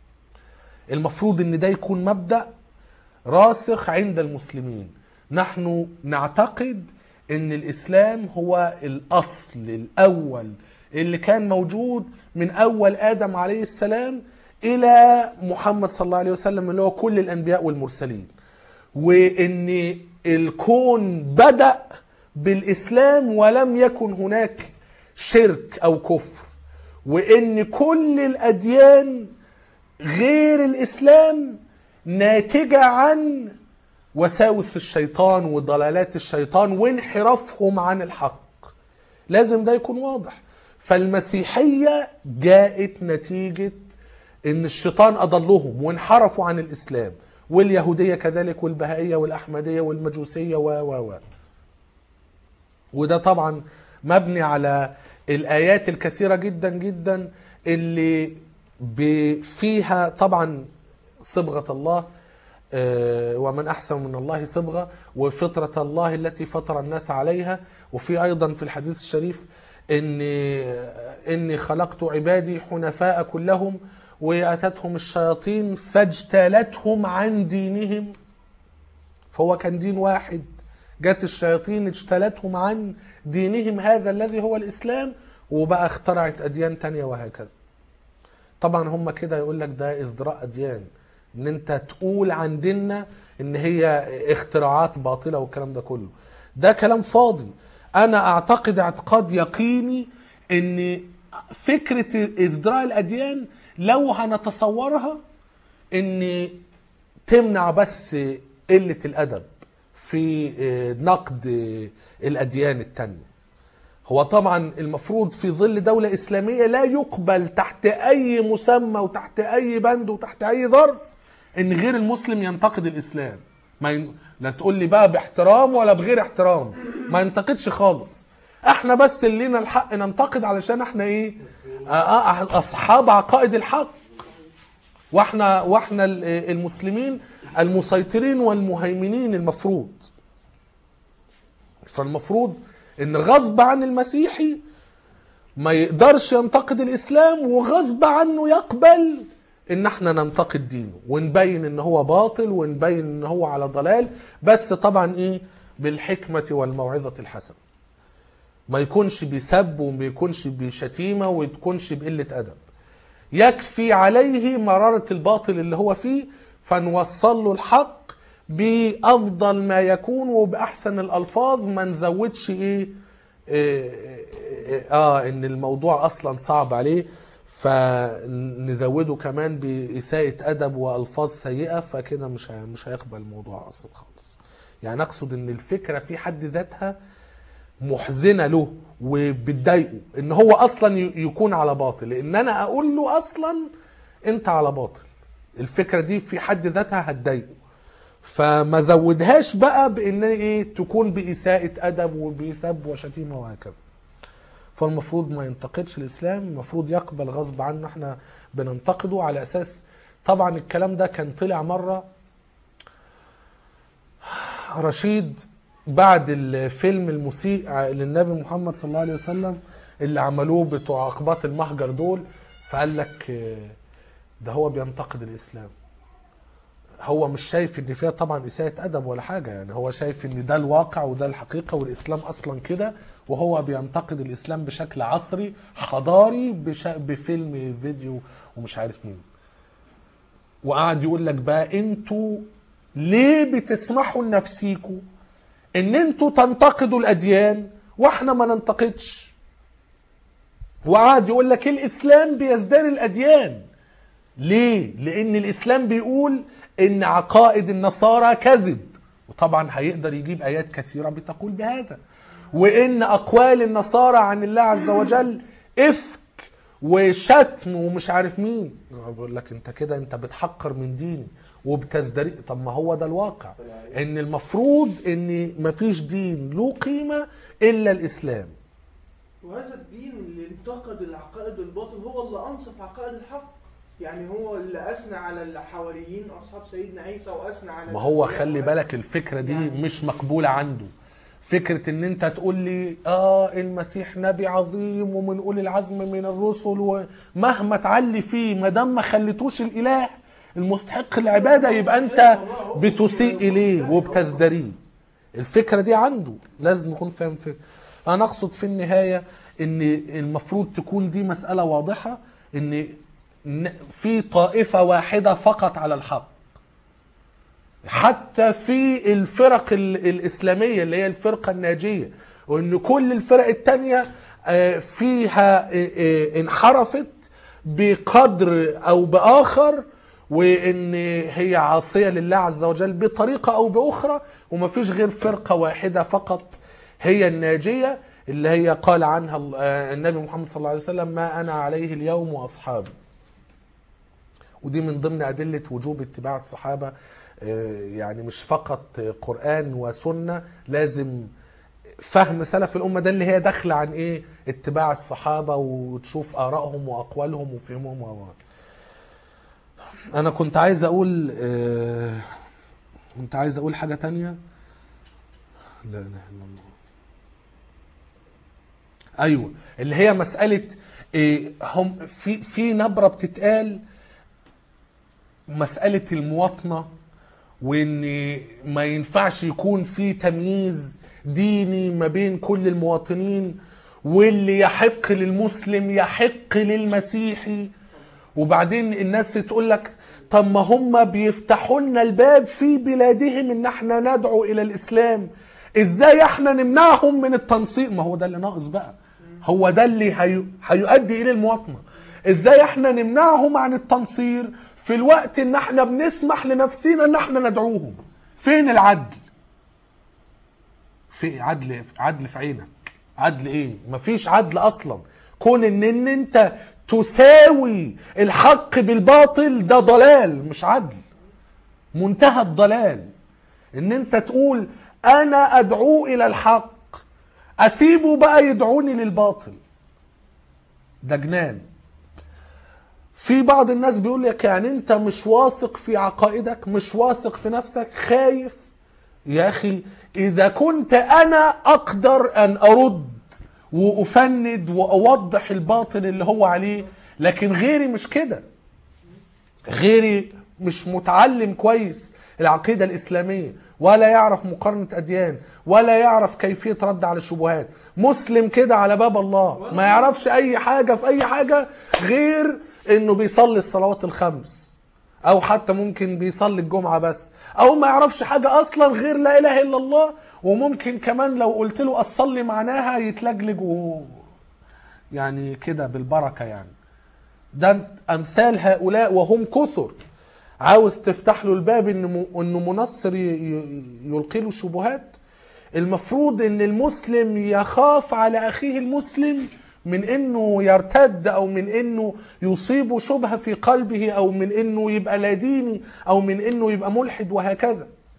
المفروض ان ده يكون مبدا راسخ عند المسلمين نحن نعتقد ان الاسلام هو الاصل الاول اللي كان موجود من اول ادم عليه السلام الى محمد صلى الله عليه وسلم اللي هو كل الانبياء والمرسلين وان الكون بدا بالاسلام ولم يكن هناك شرك او كفر وان كل الاديان غير الاسلام ناتجه عن وساوس الشيطان وضلالات الشيطان وانحرافهم عن الحق لازم ده يكون واضح فالمسيحيه جاءت نتيجه ان الشيطان اضلهم وانحرفوا عن الاسلام واليهوديه كذلك والبهائيه والاحمديه والمجوسيه و و و وده طبعا مبني على الايات الكثيره جدا جدا اللي ب- فيها طبعا صبغه الله آه، ومن احسن من الله صبغه وفطره الله التي فطر الناس عليها وفي ايضا في الحديث الشريف اني اني خلقت عبادي حنفاء كلهم واتتهم الشياطين فاجتالتهم عن دينهم فهو كان دين واحد جت الشياطين اجتالتهم عن دينهم هذا الذي هو الاسلام وبقى اخترعت اديان تانية وهكذا طبعا هم كده يقول لك ده ازدراء اديان ان انت تقول عن ديننا ان هي اختراعات باطله والكلام ده كله ده كلام فاضي انا اعتقد اعتقاد يقيني ان فكره ازدراء الاديان لو هنتصورها ان تمنع بس قله الادب في نقد الاديان التانيه هو طبعا المفروض في ظل دولة إسلامية لا يقبل تحت أي مسمى وتحت أي بند وتحت أي ظرف إن غير المسلم ينتقد الإسلام ما ين... لا تقول لي بقى باحترام ولا بغير احترام ما ينتقدش خالص احنا بس اللي لنا الحق ننتقد علشان احنا ايه آه، آه، اصحاب عقائد الحق واحنا واحنا ال- المسلمين المسيطرين والمهيمنين المفروض فالمفروض ان غصب عن المسيحي ما يقدرش ينتقد الاسلام وغصب عنه يقبل ان احنا ننتقد دينه ونبين ان هو باطل ونبين ان هو على ضلال بس طبعا ايه بالحكمة والموعظة الحسنة ما يكونش بسب وما يكونش بشتيمة وما يكونش بقلة ادب يكفي عليه مرارة الباطل اللي هو فيه فنوصل له الحق بأفضل ما يكون وبأحسن الألفاظ ما نزودش إيه إيه، إيه، آه إن الموضوع أصلا صعب عليه فنزوده كمان بإساءة أدب وألفاظ سيئة فكده مش هي- مش هيقبل الموضوع أصلا خالص يعني أقصد إن الفكرة في حد ذاتها محزنه له وبتضايقه ان هو اصلا ي- يكون على باطل ان انا اقول له اصلا انت على باطل الفكره دي في حد ذاتها هتضايقه فما زودهاش بقى بان ايه تكون باساءة ادب وبسب وشتيمه وهكذا فالمفروض ما ينتقدش الاسلام المفروض يقبل غصب عنه احنا بننتقده على اساس طبعا الكلام ده كان طلع مره رشيد بعد الفيلم المسيء للنبي محمد صلى الله عليه وسلم اللي عملوه بتوع عقبات المهجر دول فقال لك آه، ده هو بينتقد الاسلام هو مش شايف ان فيها طبعا اساءة ادب ولا حاجه يعني هو شايف ان ده الواقع وده الحقيقه والاسلام اصلا كده وهو بينتقد الاسلام بشكل عصري حضاري بش... بفيلم فيديو ومش عارف مين وقعد يقول لك بقى انتوا ليه بتسمحوا لنفسيكوا ان انتوا تنتقدوا الاديان واحنا ما ننتقدش وقعد يقول لك الاسلام بيزدان الاديان ليه لان الاسلام بيقول ان عقائد النصارى كذب وطبعا هيقدر يجيب ايات كثيره بتقول بهذا وان اقوال النصارى عن الله عز وجل افك وشتم ومش عارف مين بقول لك انت كده انت بتحقر من ديني وبتزدري طب ما هو ده الواقع ان المفروض ان مفيش دين له قيمه الا الاسلام وهذا الدين اللي انتقد العقائد الباطل هو اللي انصف عقائد الحق يعني هو اللي اثنى على الحواريين اصحاب سيدنا عيسى واثنى على ما هو الأنبياء خلي وأثنى- بالك الفكره دي يعني- مش مقبوله عنده فكره ان انت تقول لي اه المسيح نبي عظيم ومن اولي العزم من الرسل ومهما تعلي فيه ما دام ما خليتوش الاله المستحق العباده يبقى انت بتسيء اليه وبتزدريه الفكره دي عنده لازم نكون فاهم فكره انا اقصد في النهايه ان المفروض تكون دي مساله واضحه ان ن- في طائفه واحده فقط على الحق حتى في الفرق ال- الإسلامية اللي هي الفرقة الناجية وإن كل الفرق التانية آه، فيها آه، آه، انحرفت بقدر أو بآخر وإن هي عاصية لله عز وجل بطريقة أو بأخرى ومفيش غير فرقة واحدة فقط هي الناجية اللي هي قال عنها ال- آه، النبي محمد صلى الله عليه وسلم ما أنا عليه اليوم وأصحابي ودي من ضمن أدلة وجوب اتباع الصحابة آه، يعني مش فقط قرآن وسنة لازم فهم سلف الأمة ده اللي هي داخلة عن إيه اتباع الصحابة وتشوف آرائهم وأقوالهم وفهمهم و أنا كنت عايز أقول آه، كنت عايز أقول حاجة تانية لا إله إلا الله أيوة اللي هي مسألة إيه هم في في نبرة بتتقال مسألة المواطنة وإن ما ينفعش يكون في تمييز ديني ما بين كل المواطنين واللي يحق للمسلم يحق للمسيحي وبعدين الناس تقول لك طب ما هم بيفتحوا لنا الباب في بلادهم ان احنا ندعو الى الاسلام ازاي احنا نمنعهم من التنصير ما هو ده اللي ناقص بقى هو ده اللي هي... هيؤدي الى المواطنه ازاي احنا نمنعهم عن التنصير في الوقت ان احنا بنسمح لنفسنا ان احنا ندعوهم فين العدل في عدل عدل في عينك عدل ايه مفيش عدل اصلا كون ان, إن انت تساوي الحق بالباطل ده ضلال مش عدل منتهى الضلال ان انت تقول انا ادعو الى الحق اسيبه بقى يدعوني للباطل ده جنان في بعض الناس بيقول لك يعني انت مش واثق في عقائدك مش واثق في نفسك خايف يا اخي اذا كنت انا اقدر ان ارد وافند واوضح الباطل اللي هو عليه لكن غيري مش كده غيري مش متعلم كويس العقيدة الإسلامية ولا يعرف مقارنة أديان ولا يعرف كيفية رد على الشبهات مسلم كده على باب الله ما يعرفش أي حاجة في أي حاجة غير إنه بيصلي الصلوات الخمس أو حتى ممكن بيصلي الجمعة بس أو ما يعرفش حاجة أصلا غير لا إله إلا الله وممكن كمان لو قلت له أصلي معناها يتلجلج و... يعني كده بالبركة يعني ده امثال هؤلاء وهم كثر عاوز تفتح له الباب انه انه منصر ي- ي- يلقي له الشبهات المفروض ان المسلم يخاف على اخيه المسلم من انه يرتد او من انه يصيبه شبهه في قلبه او من انه يبقى لا ديني او من انه يبقى ملحد وهكذا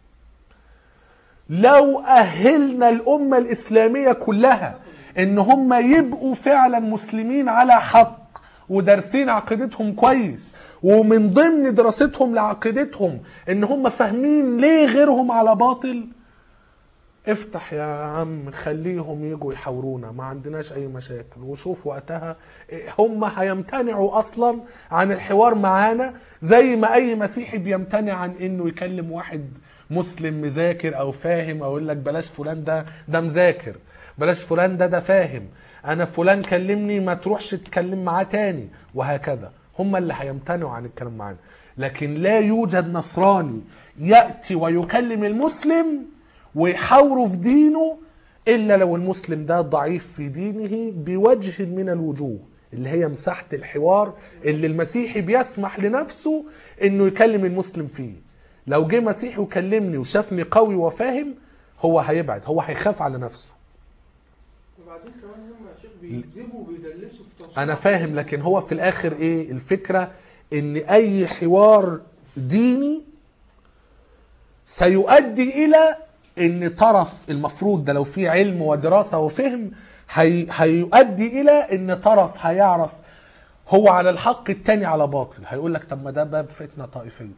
لو أهلنا الأمة الإسلامية كلها إن هم يبقوا فعلا مسلمين على حق ودارسين عقيدتهم كويس ومن ضمن دراستهم لعقيدتهم إن هم فاهمين ليه غيرهم على باطل افتح يا عم خليهم يجوا يحاورونا ما عندناش اي مشاكل وشوف وقتها هم هيمتنعوا اصلا عن الحوار معانا زي ما اي مسيحي بيمتنع عن انه يكلم واحد مسلم مذاكر او فاهم او يقول لك بلاش فلان ده ده مذاكر بلاش فلان ده ده فاهم انا فلان كلمني ما تروحش تتكلم معاه تاني وهكذا هم اللي هيمتنعوا عن الكلام معانا لكن لا يوجد نصراني ياتي ويكلم المسلم ويحاوروا في دينه الا لو المسلم ده ضعيف في دينه بوجه من الوجوه اللي هي مساحه الحوار اللي المسيحي بيسمح لنفسه انه يكلم المسلم فيه لو جه مسيحي وكلمني وشافني قوي وفاهم هو هيبعد هو هيخاف على نفسه وبعدين كمان هم يا شيخ بيكذبوا وبيدلسوا في توصيل انا فاهم لكن هو في الاخر ايه الفكره ان اي حوار ديني سيؤدي الى ان طرف المفروض ده لو في علم ودراسه وفهم هي هيؤدي الى ان طرف هيعرف هو على الحق التاني على باطل هيقول لك طب ما ده باب فتنه طائفيه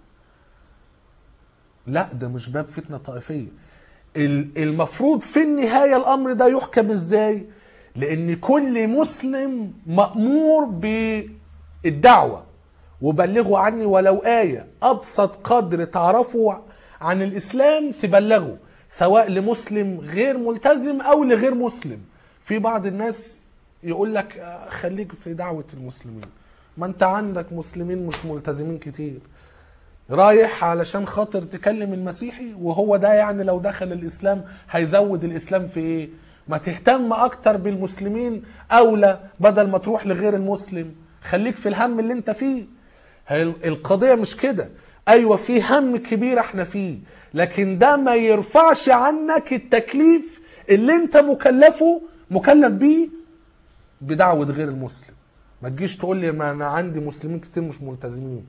لا ده مش باب فتنه طائفيه ال- المفروض في النهايه الامر ده يحكم ازاي لان كل مسلم مامور بالدعوه وبلغوا عني ولو ايه ابسط قدر تعرفوا عن الاسلام تبلغوا سواء لمسلم غير ملتزم او لغير مسلم في بعض الناس يقول لك آه، خليك في دعوه المسلمين ما انت عندك مسلمين مش ملتزمين كتير رايح علشان خاطر تكلم المسيحي وهو ده يعني لو دخل الاسلام هيزود الاسلام في ايه ما تهتم اكتر بالمسلمين اولى بدل ما تروح لغير المسلم خليك في الهم اللي انت فيه هي القضيه مش كده ايوه في هم كبير احنا فيه لكن ده ما يرفعش عنك التكليف اللي انت مكلفه مكلف بيه بدعوه غير المسلم ما تجيش تقول لي ما انا عندي مسلمين كتير مش ملتزمين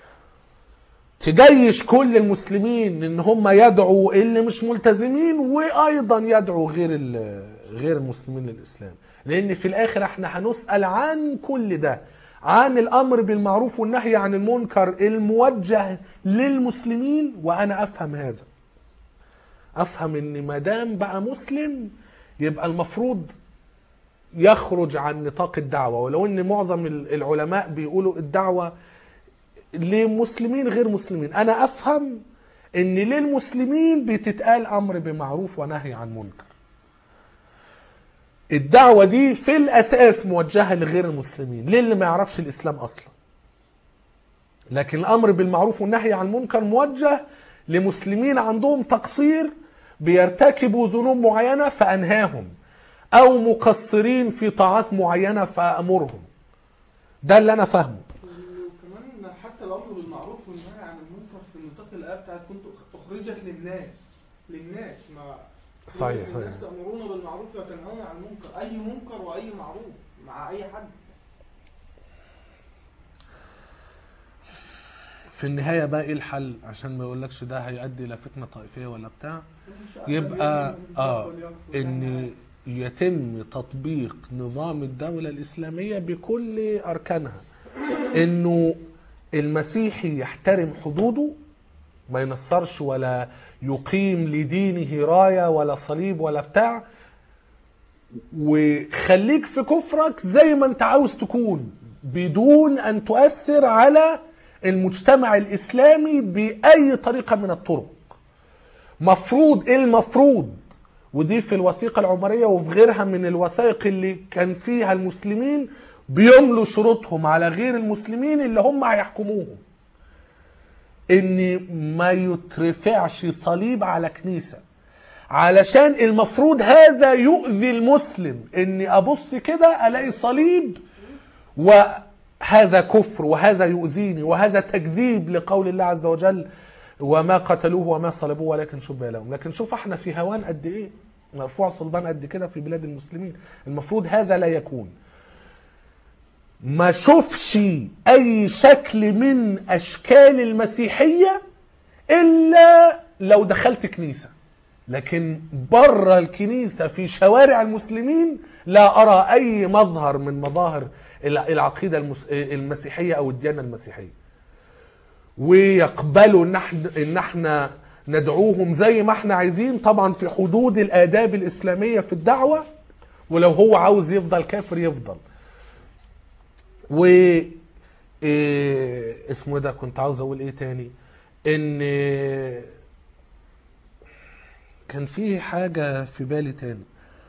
تجيش كل المسلمين ان هم يدعوا اللي مش ملتزمين وايضا يدعوا غير ال- غير المسلمين للاسلام لان في الاخر احنا هنسال عن كل ده عن الامر بالمعروف والنهي عن المنكر الموجه للمسلمين وانا افهم هذا افهم ان ما دام بقى مسلم يبقى المفروض يخرج عن نطاق الدعوه ولو ان معظم العلماء بيقولوا الدعوه لمسلمين غير مسلمين انا افهم ان للمسلمين بتتقال امر بمعروف ونهي عن منكر الدعوة دي في الأساس موجهة لغير المسلمين للي ما يعرفش الإسلام أصلا لكن الأمر بالمعروف والنهي عن المنكر موجه لمسلمين عندهم تقصير بيرتكبوا ذنوب معينة فأنهاهم أو مقصرين في طاعات معينة فأمرهم ده اللي أنا فاهمه وكمان حتى الامر بالمعروف والنهي عن المنكر في نطاق الايه بتاعت كنت اخرجت للناس للناس ما صحيح، الناس صحيح. تامرون بالمعروف وتنهون عن المنكر اي منكر واي معروف مع اي حد في النهاية بقى إيه الحل عشان ما يقولكش ده هيؤدي إلى فتنة طائفية ولا بتاع إن شاء الله يبقى يؤمن اه بالله واليوم ان يتم تطبيق نظام الدولة الإسلامية بكل أركانها إنه المسيحي يحترم حدوده ما ينصرش ولا يقيم لدينه راية ولا صليب ولا بتاع وخليك في كفرك زي ما انت عاوز تكون بدون ان تؤثر على المجتمع الاسلامي باي طريقه من الطرق مفروض ايه المفروض ودي في الوثيقة العمرية وفي غيرها من الوثائق اللي كان فيها المسلمين بيملوا شروطهم على غير المسلمين اللي هم هيحكموهم ان ما يترفعش صليب على كنيسة علشان المفروض هذا يؤذي المسلم اني ابص كده الاقي صليب وهذا كفر وهذا يؤذيني وهذا تكذيب لقول الله عز وجل وما قتلوه وما صلبوه ولكن شبه لهم لكن شوف احنا في هوان قد ايه مرفوع صلبان قد كده في بلاد المسلمين المفروض هذا لا يكون ما شوفش اي شكل من اشكال المسيحيه الا لو دخلت كنيسه لكن بره الكنيسة في شوارع المسلمين لا أرى أي مظهر من مظاهر الع- العقيدة المس- المسيحية أو الديانة المسيحية ويقبلوا ان احنا ان احنا ندعوهم زي ما احنا عايزين طبعا في حدود الاداب الاسلاميه في الدعوه ولو هو عاوز يفضل كافر يفضل و إيه اسمه إيه ده كنت عاوز اقول ايه تاني ان كان في حاجه في بالي تاني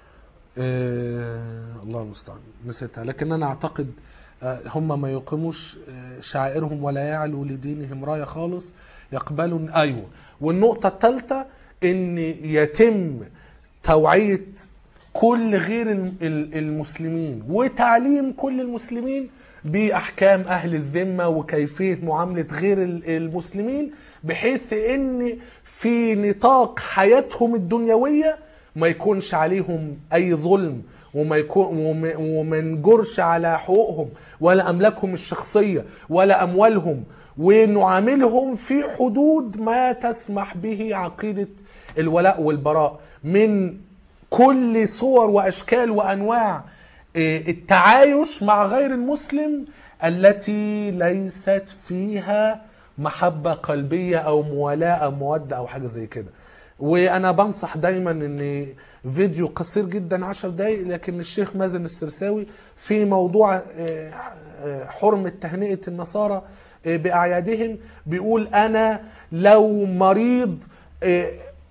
آه الله المستعان نسيتها لكن انا اعتقد آه هم ما يقيموش آه شعائرهم ولا يعلوا لدينهم رايه خالص يقبلوا ايوه والنقطه الثالثه ان يتم توعيه كل غير الم- ال- المسلمين وتعليم كل المسلمين باحكام اهل الذمه وكيفيه معامله غير ال- المسلمين بحيث ان في نطاق حياتهم الدنيويه ما يكونش عليهم اي ظلم وما يكون وما- وما نجرش على حقوقهم ولا املاكهم الشخصيه ولا اموالهم ونعاملهم في حدود ما تسمح به عقيده الولاء والبراء من كل صور واشكال وانواع إيه، التعايش مع غير المسلم التي ليست فيها محبه قلبيه او موالاه او موده او حاجه زي كده وانا بنصح دايما ان فيديو قصير جدا عشر دقايق لكن الشيخ مازن السرساوي في موضوع آه، آه، حرمه تهنئه النصارى آه، باعيادهم بيقول انا لو مريض آه،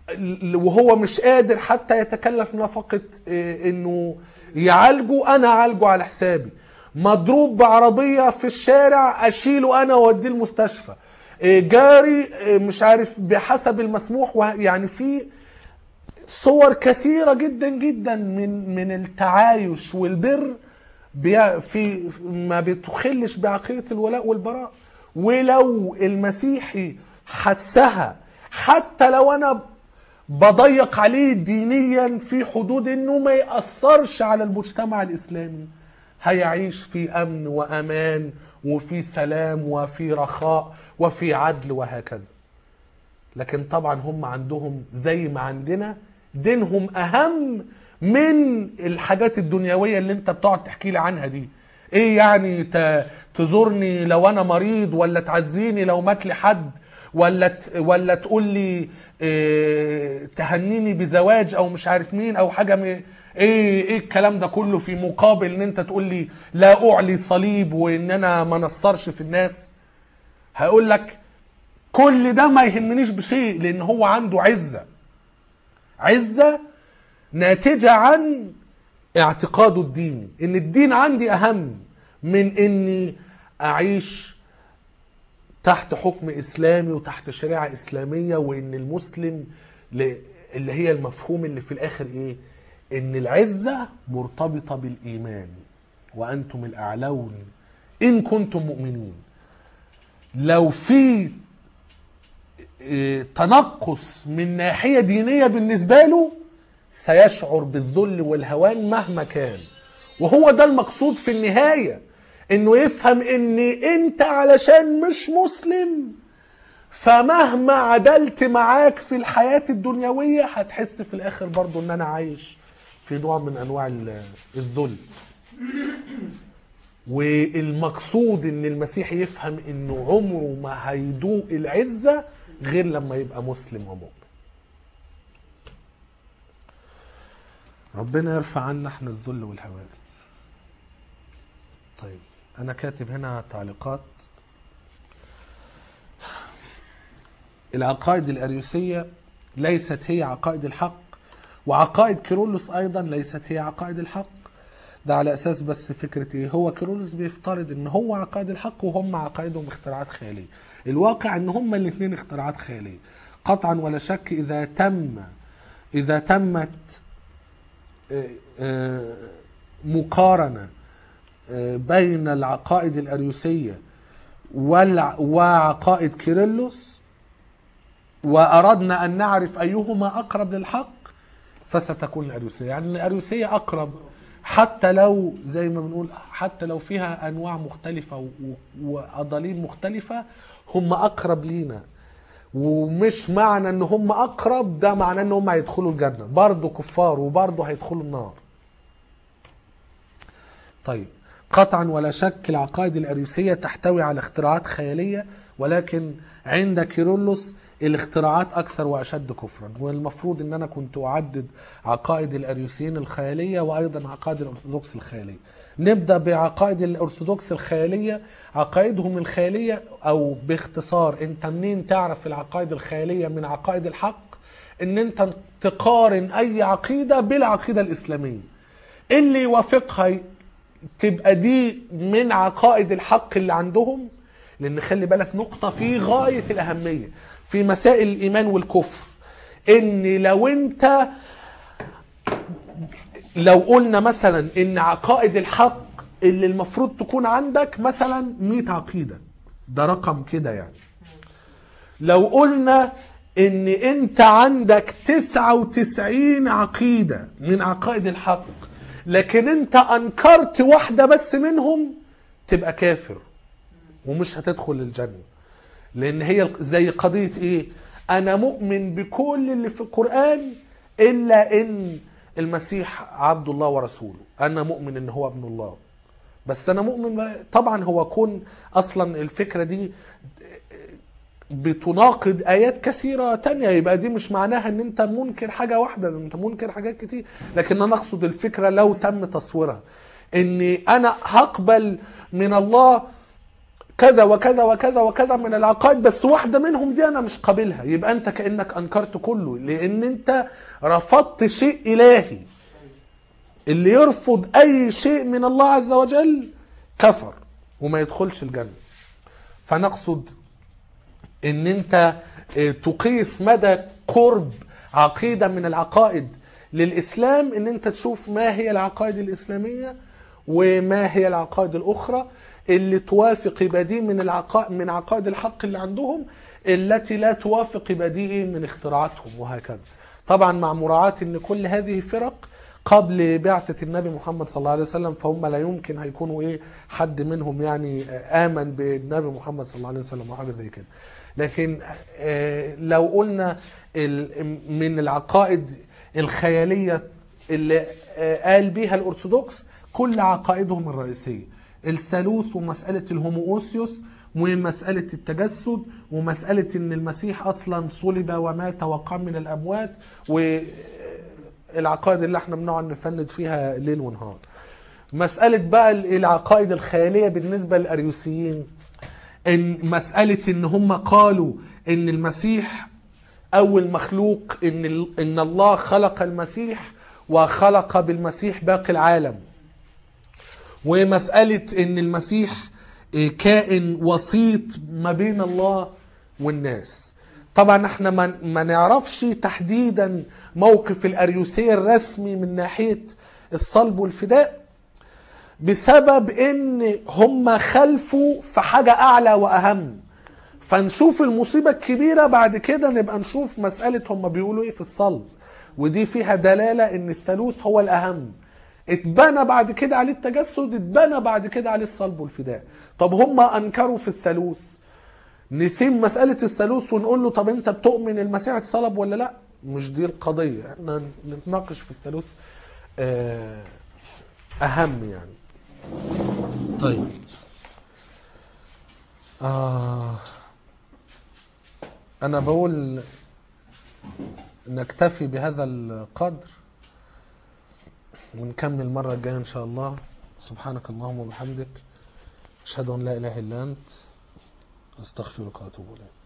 وهو مش قادر حتى يتكلف نفقة آه، انه يعالجه انا اعالجه على حسابي مضروب بعربية في الشارع اشيله انا واوديه المستشفى آه، جاري آه، مش عارف بحسب المسموح وه- يعني في صور كثيرة جدا جدا من من التعايش والبر بي- في ما بتخلش بعقيدة الولاء والبراء ولو المسيحي حسها حتى لو انا بضيق عليه دينيا في حدود انه ما يأثرش على المجتمع الاسلامي هيعيش في امن وامان وفي سلام وفي رخاء وفي عدل وهكذا لكن طبعا هم عندهم زي ما عندنا دينهم اهم من الحاجات الدنيويه اللي انت بتقعد تحكي لي عنها دي ايه يعني ت- تزورني لو انا مريض ولا تعزيني لو مات لي حد ولا ت- ولا تقول لي إيه تهنيني بزواج او مش عارف مين او حاجه م... ايه ايه الكلام ده كله في مقابل ان انت تقول لي لا اعلي صليب وان انا ما نصرش في الناس هقول لك كل ده ما يهمنيش بشيء لان هو عنده عزه عزه ناتجه عن اعتقاده الديني ان الدين عندي اهم من اني اعيش تحت حكم اسلامي وتحت شريعه اسلاميه وان المسلم ل- اللي هي المفهوم اللي في الاخر ايه ان العزه مرتبطه بالايمان وانتم الاعلون ان كنتم مؤمنين لو في إيه، تنقص من ناحيه دينيه بالنسبه له سيشعر بالذل والهوان مهما كان وهو ده المقصود في النهايه انه يفهم ان انت علشان مش مسلم فمهما عدلت معاك في الحياة الدنيوية هتحس في الاخر برضو ان انا عايش في نوع من انواع ال- الذل والمقصود ان المسيح يفهم انه عمره ما هيدوق العزة غير لما يبقى مسلم ومؤمن ربنا يرفع عنا احنا الذل والهوان طيب انا كاتب هنا تعليقات العقائد الاريوسيه ليست هي عقائد الحق وعقائد كيرلس ايضا ليست هي عقائد الحق ده على اساس بس فكره ايه هو كيرلس بيفترض ان هو عقائد الحق وهم عقائدهم اختراعات خياليه الواقع ان هم الاثنين اختراعات خياليه قطعا ولا شك اذا تم اذا تمت آه، آه، مقارنه آه، بين العقائد الاريوسيه والع- وعقائد كيرلس واردنا ان نعرف ايهما اقرب للحق فستكون الاريوسيه يعني الاريوسيه اقرب حتى لو زي ما بنقول حتى لو فيها انواع مختلفه و- و- واضاليل مختلفه هم اقرب لينا ومش معنى ان هم اقرب ده معناه ان هم هيدخلوا الجنه برضه كفار وبرضه هيدخلوا النار طيب قطعا ولا شك العقائد الاريوسيه تحتوي على اختراعات خياليه ولكن عند كيرلس الاختراعات اكثر واشد كفرا والمفروض ان انا كنت اعدد عقائد الاريوسيين الخياليه وايضا عقائد الارثوذكس الخياليه نبدا بعقائد الارثوذكس الخياليه عقائدهم الخياليه او باختصار انت منين تعرف العقائد الخياليه من عقائد الحق ان انت تقارن اي عقيده بالعقيده الاسلاميه اللي يوافقها تبقى دي من عقائد الحق اللي عندهم لان خلي بالك نقطه في غايه الاهميه في مسائل الايمان والكفر ان لو انت لو قلنا مثلا ان عقائد الحق اللي المفروض تكون عندك مثلا 100 عقيده ده رقم كده يعني لو قلنا ان انت عندك 99 عقيده من عقائد الحق لكن انت انكرت واحده بس منهم تبقى كافر ومش هتدخل الجنه لان هي زي قضيه ايه انا مؤمن بكل اللي في القران الا ان المسيح عبد الله ورسوله انا مؤمن ان هو ابن الله بس انا مؤمن طبعا هو كون اصلا الفكره دي بتناقض ايات كثيره تانية يبقى دي مش معناها ان انت منكر حاجه واحده ده انت منكر حاجات كتير لكن انا اقصد الفكره لو تم تصويرها اني انا هقبل من الله كذا وكذا وكذا وكذا من العقائد بس واحده منهم دي انا مش قابلها يبقى انت كانك انكرت كله لان انت رفضت شيء الهي اللي يرفض اي شيء من الله عز وجل كفر وما يدخلش الجنه فنقصد ان انت تقيس مدى قرب عقيده من العقائد للاسلام ان انت تشوف ما هي العقائد الاسلاميه وما هي العقائد الاخرى اللي توافق بديهي من العقائد من عقائد الحق اللي عندهم التي لا توافق بديهي من اختراعاتهم وهكذا طبعا مع مراعاه ان كل هذه فرق قبل بعثة النبي محمد صلى الله عليه وسلم فهم لا يمكن هيكونوا ايه حد منهم يعني آمن بالنبي محمد صلى الله عليه وسلم وحاجة زي كده لكن لو قلنا من العقائد الخيالية اللي قال بيها الأرثوذكس كل عقائدهم الرئيسية الثالوث ومسألة الهومووسيوس ومسألة التجسد ومسألة ان المسيح اصلا صلب ومات وقام من الاموات والعقائد اللي احنا بنقعد نفند فيها ليل ونهار مسألة بقى العقائد الخيالية بالنسبة للأريوسيين ان مسألة ان هم قالوا ان المسيح اول مخلوق ان ان الله خلق المسيح وخلق بالمسيح باقي العالم ومسألة ان المسيح كائن وسيط ما بين الله والناس طبعا احنا ما نعرفش تحديدا موقف الاريوسية الرسمي من ناحية الصلب والفداء بسبب ان هم خلفوا في حاجة اعلى واهم فنشوف المصيبة الكبيرة بعد كده نبقى نشوف مسألة هم بيقولوا ايه في الصلب ودي فيها دلالة ان الثالوث هو الاهم اتبنى بعد كده عليه التجسد اتبنى بعد كده عليه الصلب والفداء طب هم انكروا في الثالوث نسيب مسألة الثالوث ونقول له طب انت بتؤمن المسيح اتصلب ولا لا مش دي القضية احنا نتناقش في الثالوث اهم يعني طيب آه انا بقول نكتفي بهذا القدر ونكمل المرة الجاية إن شاء الله سبحانك اللهم وبحمدك أشهد أن لا إله إلا أنت أستغفرك وأتوب إليك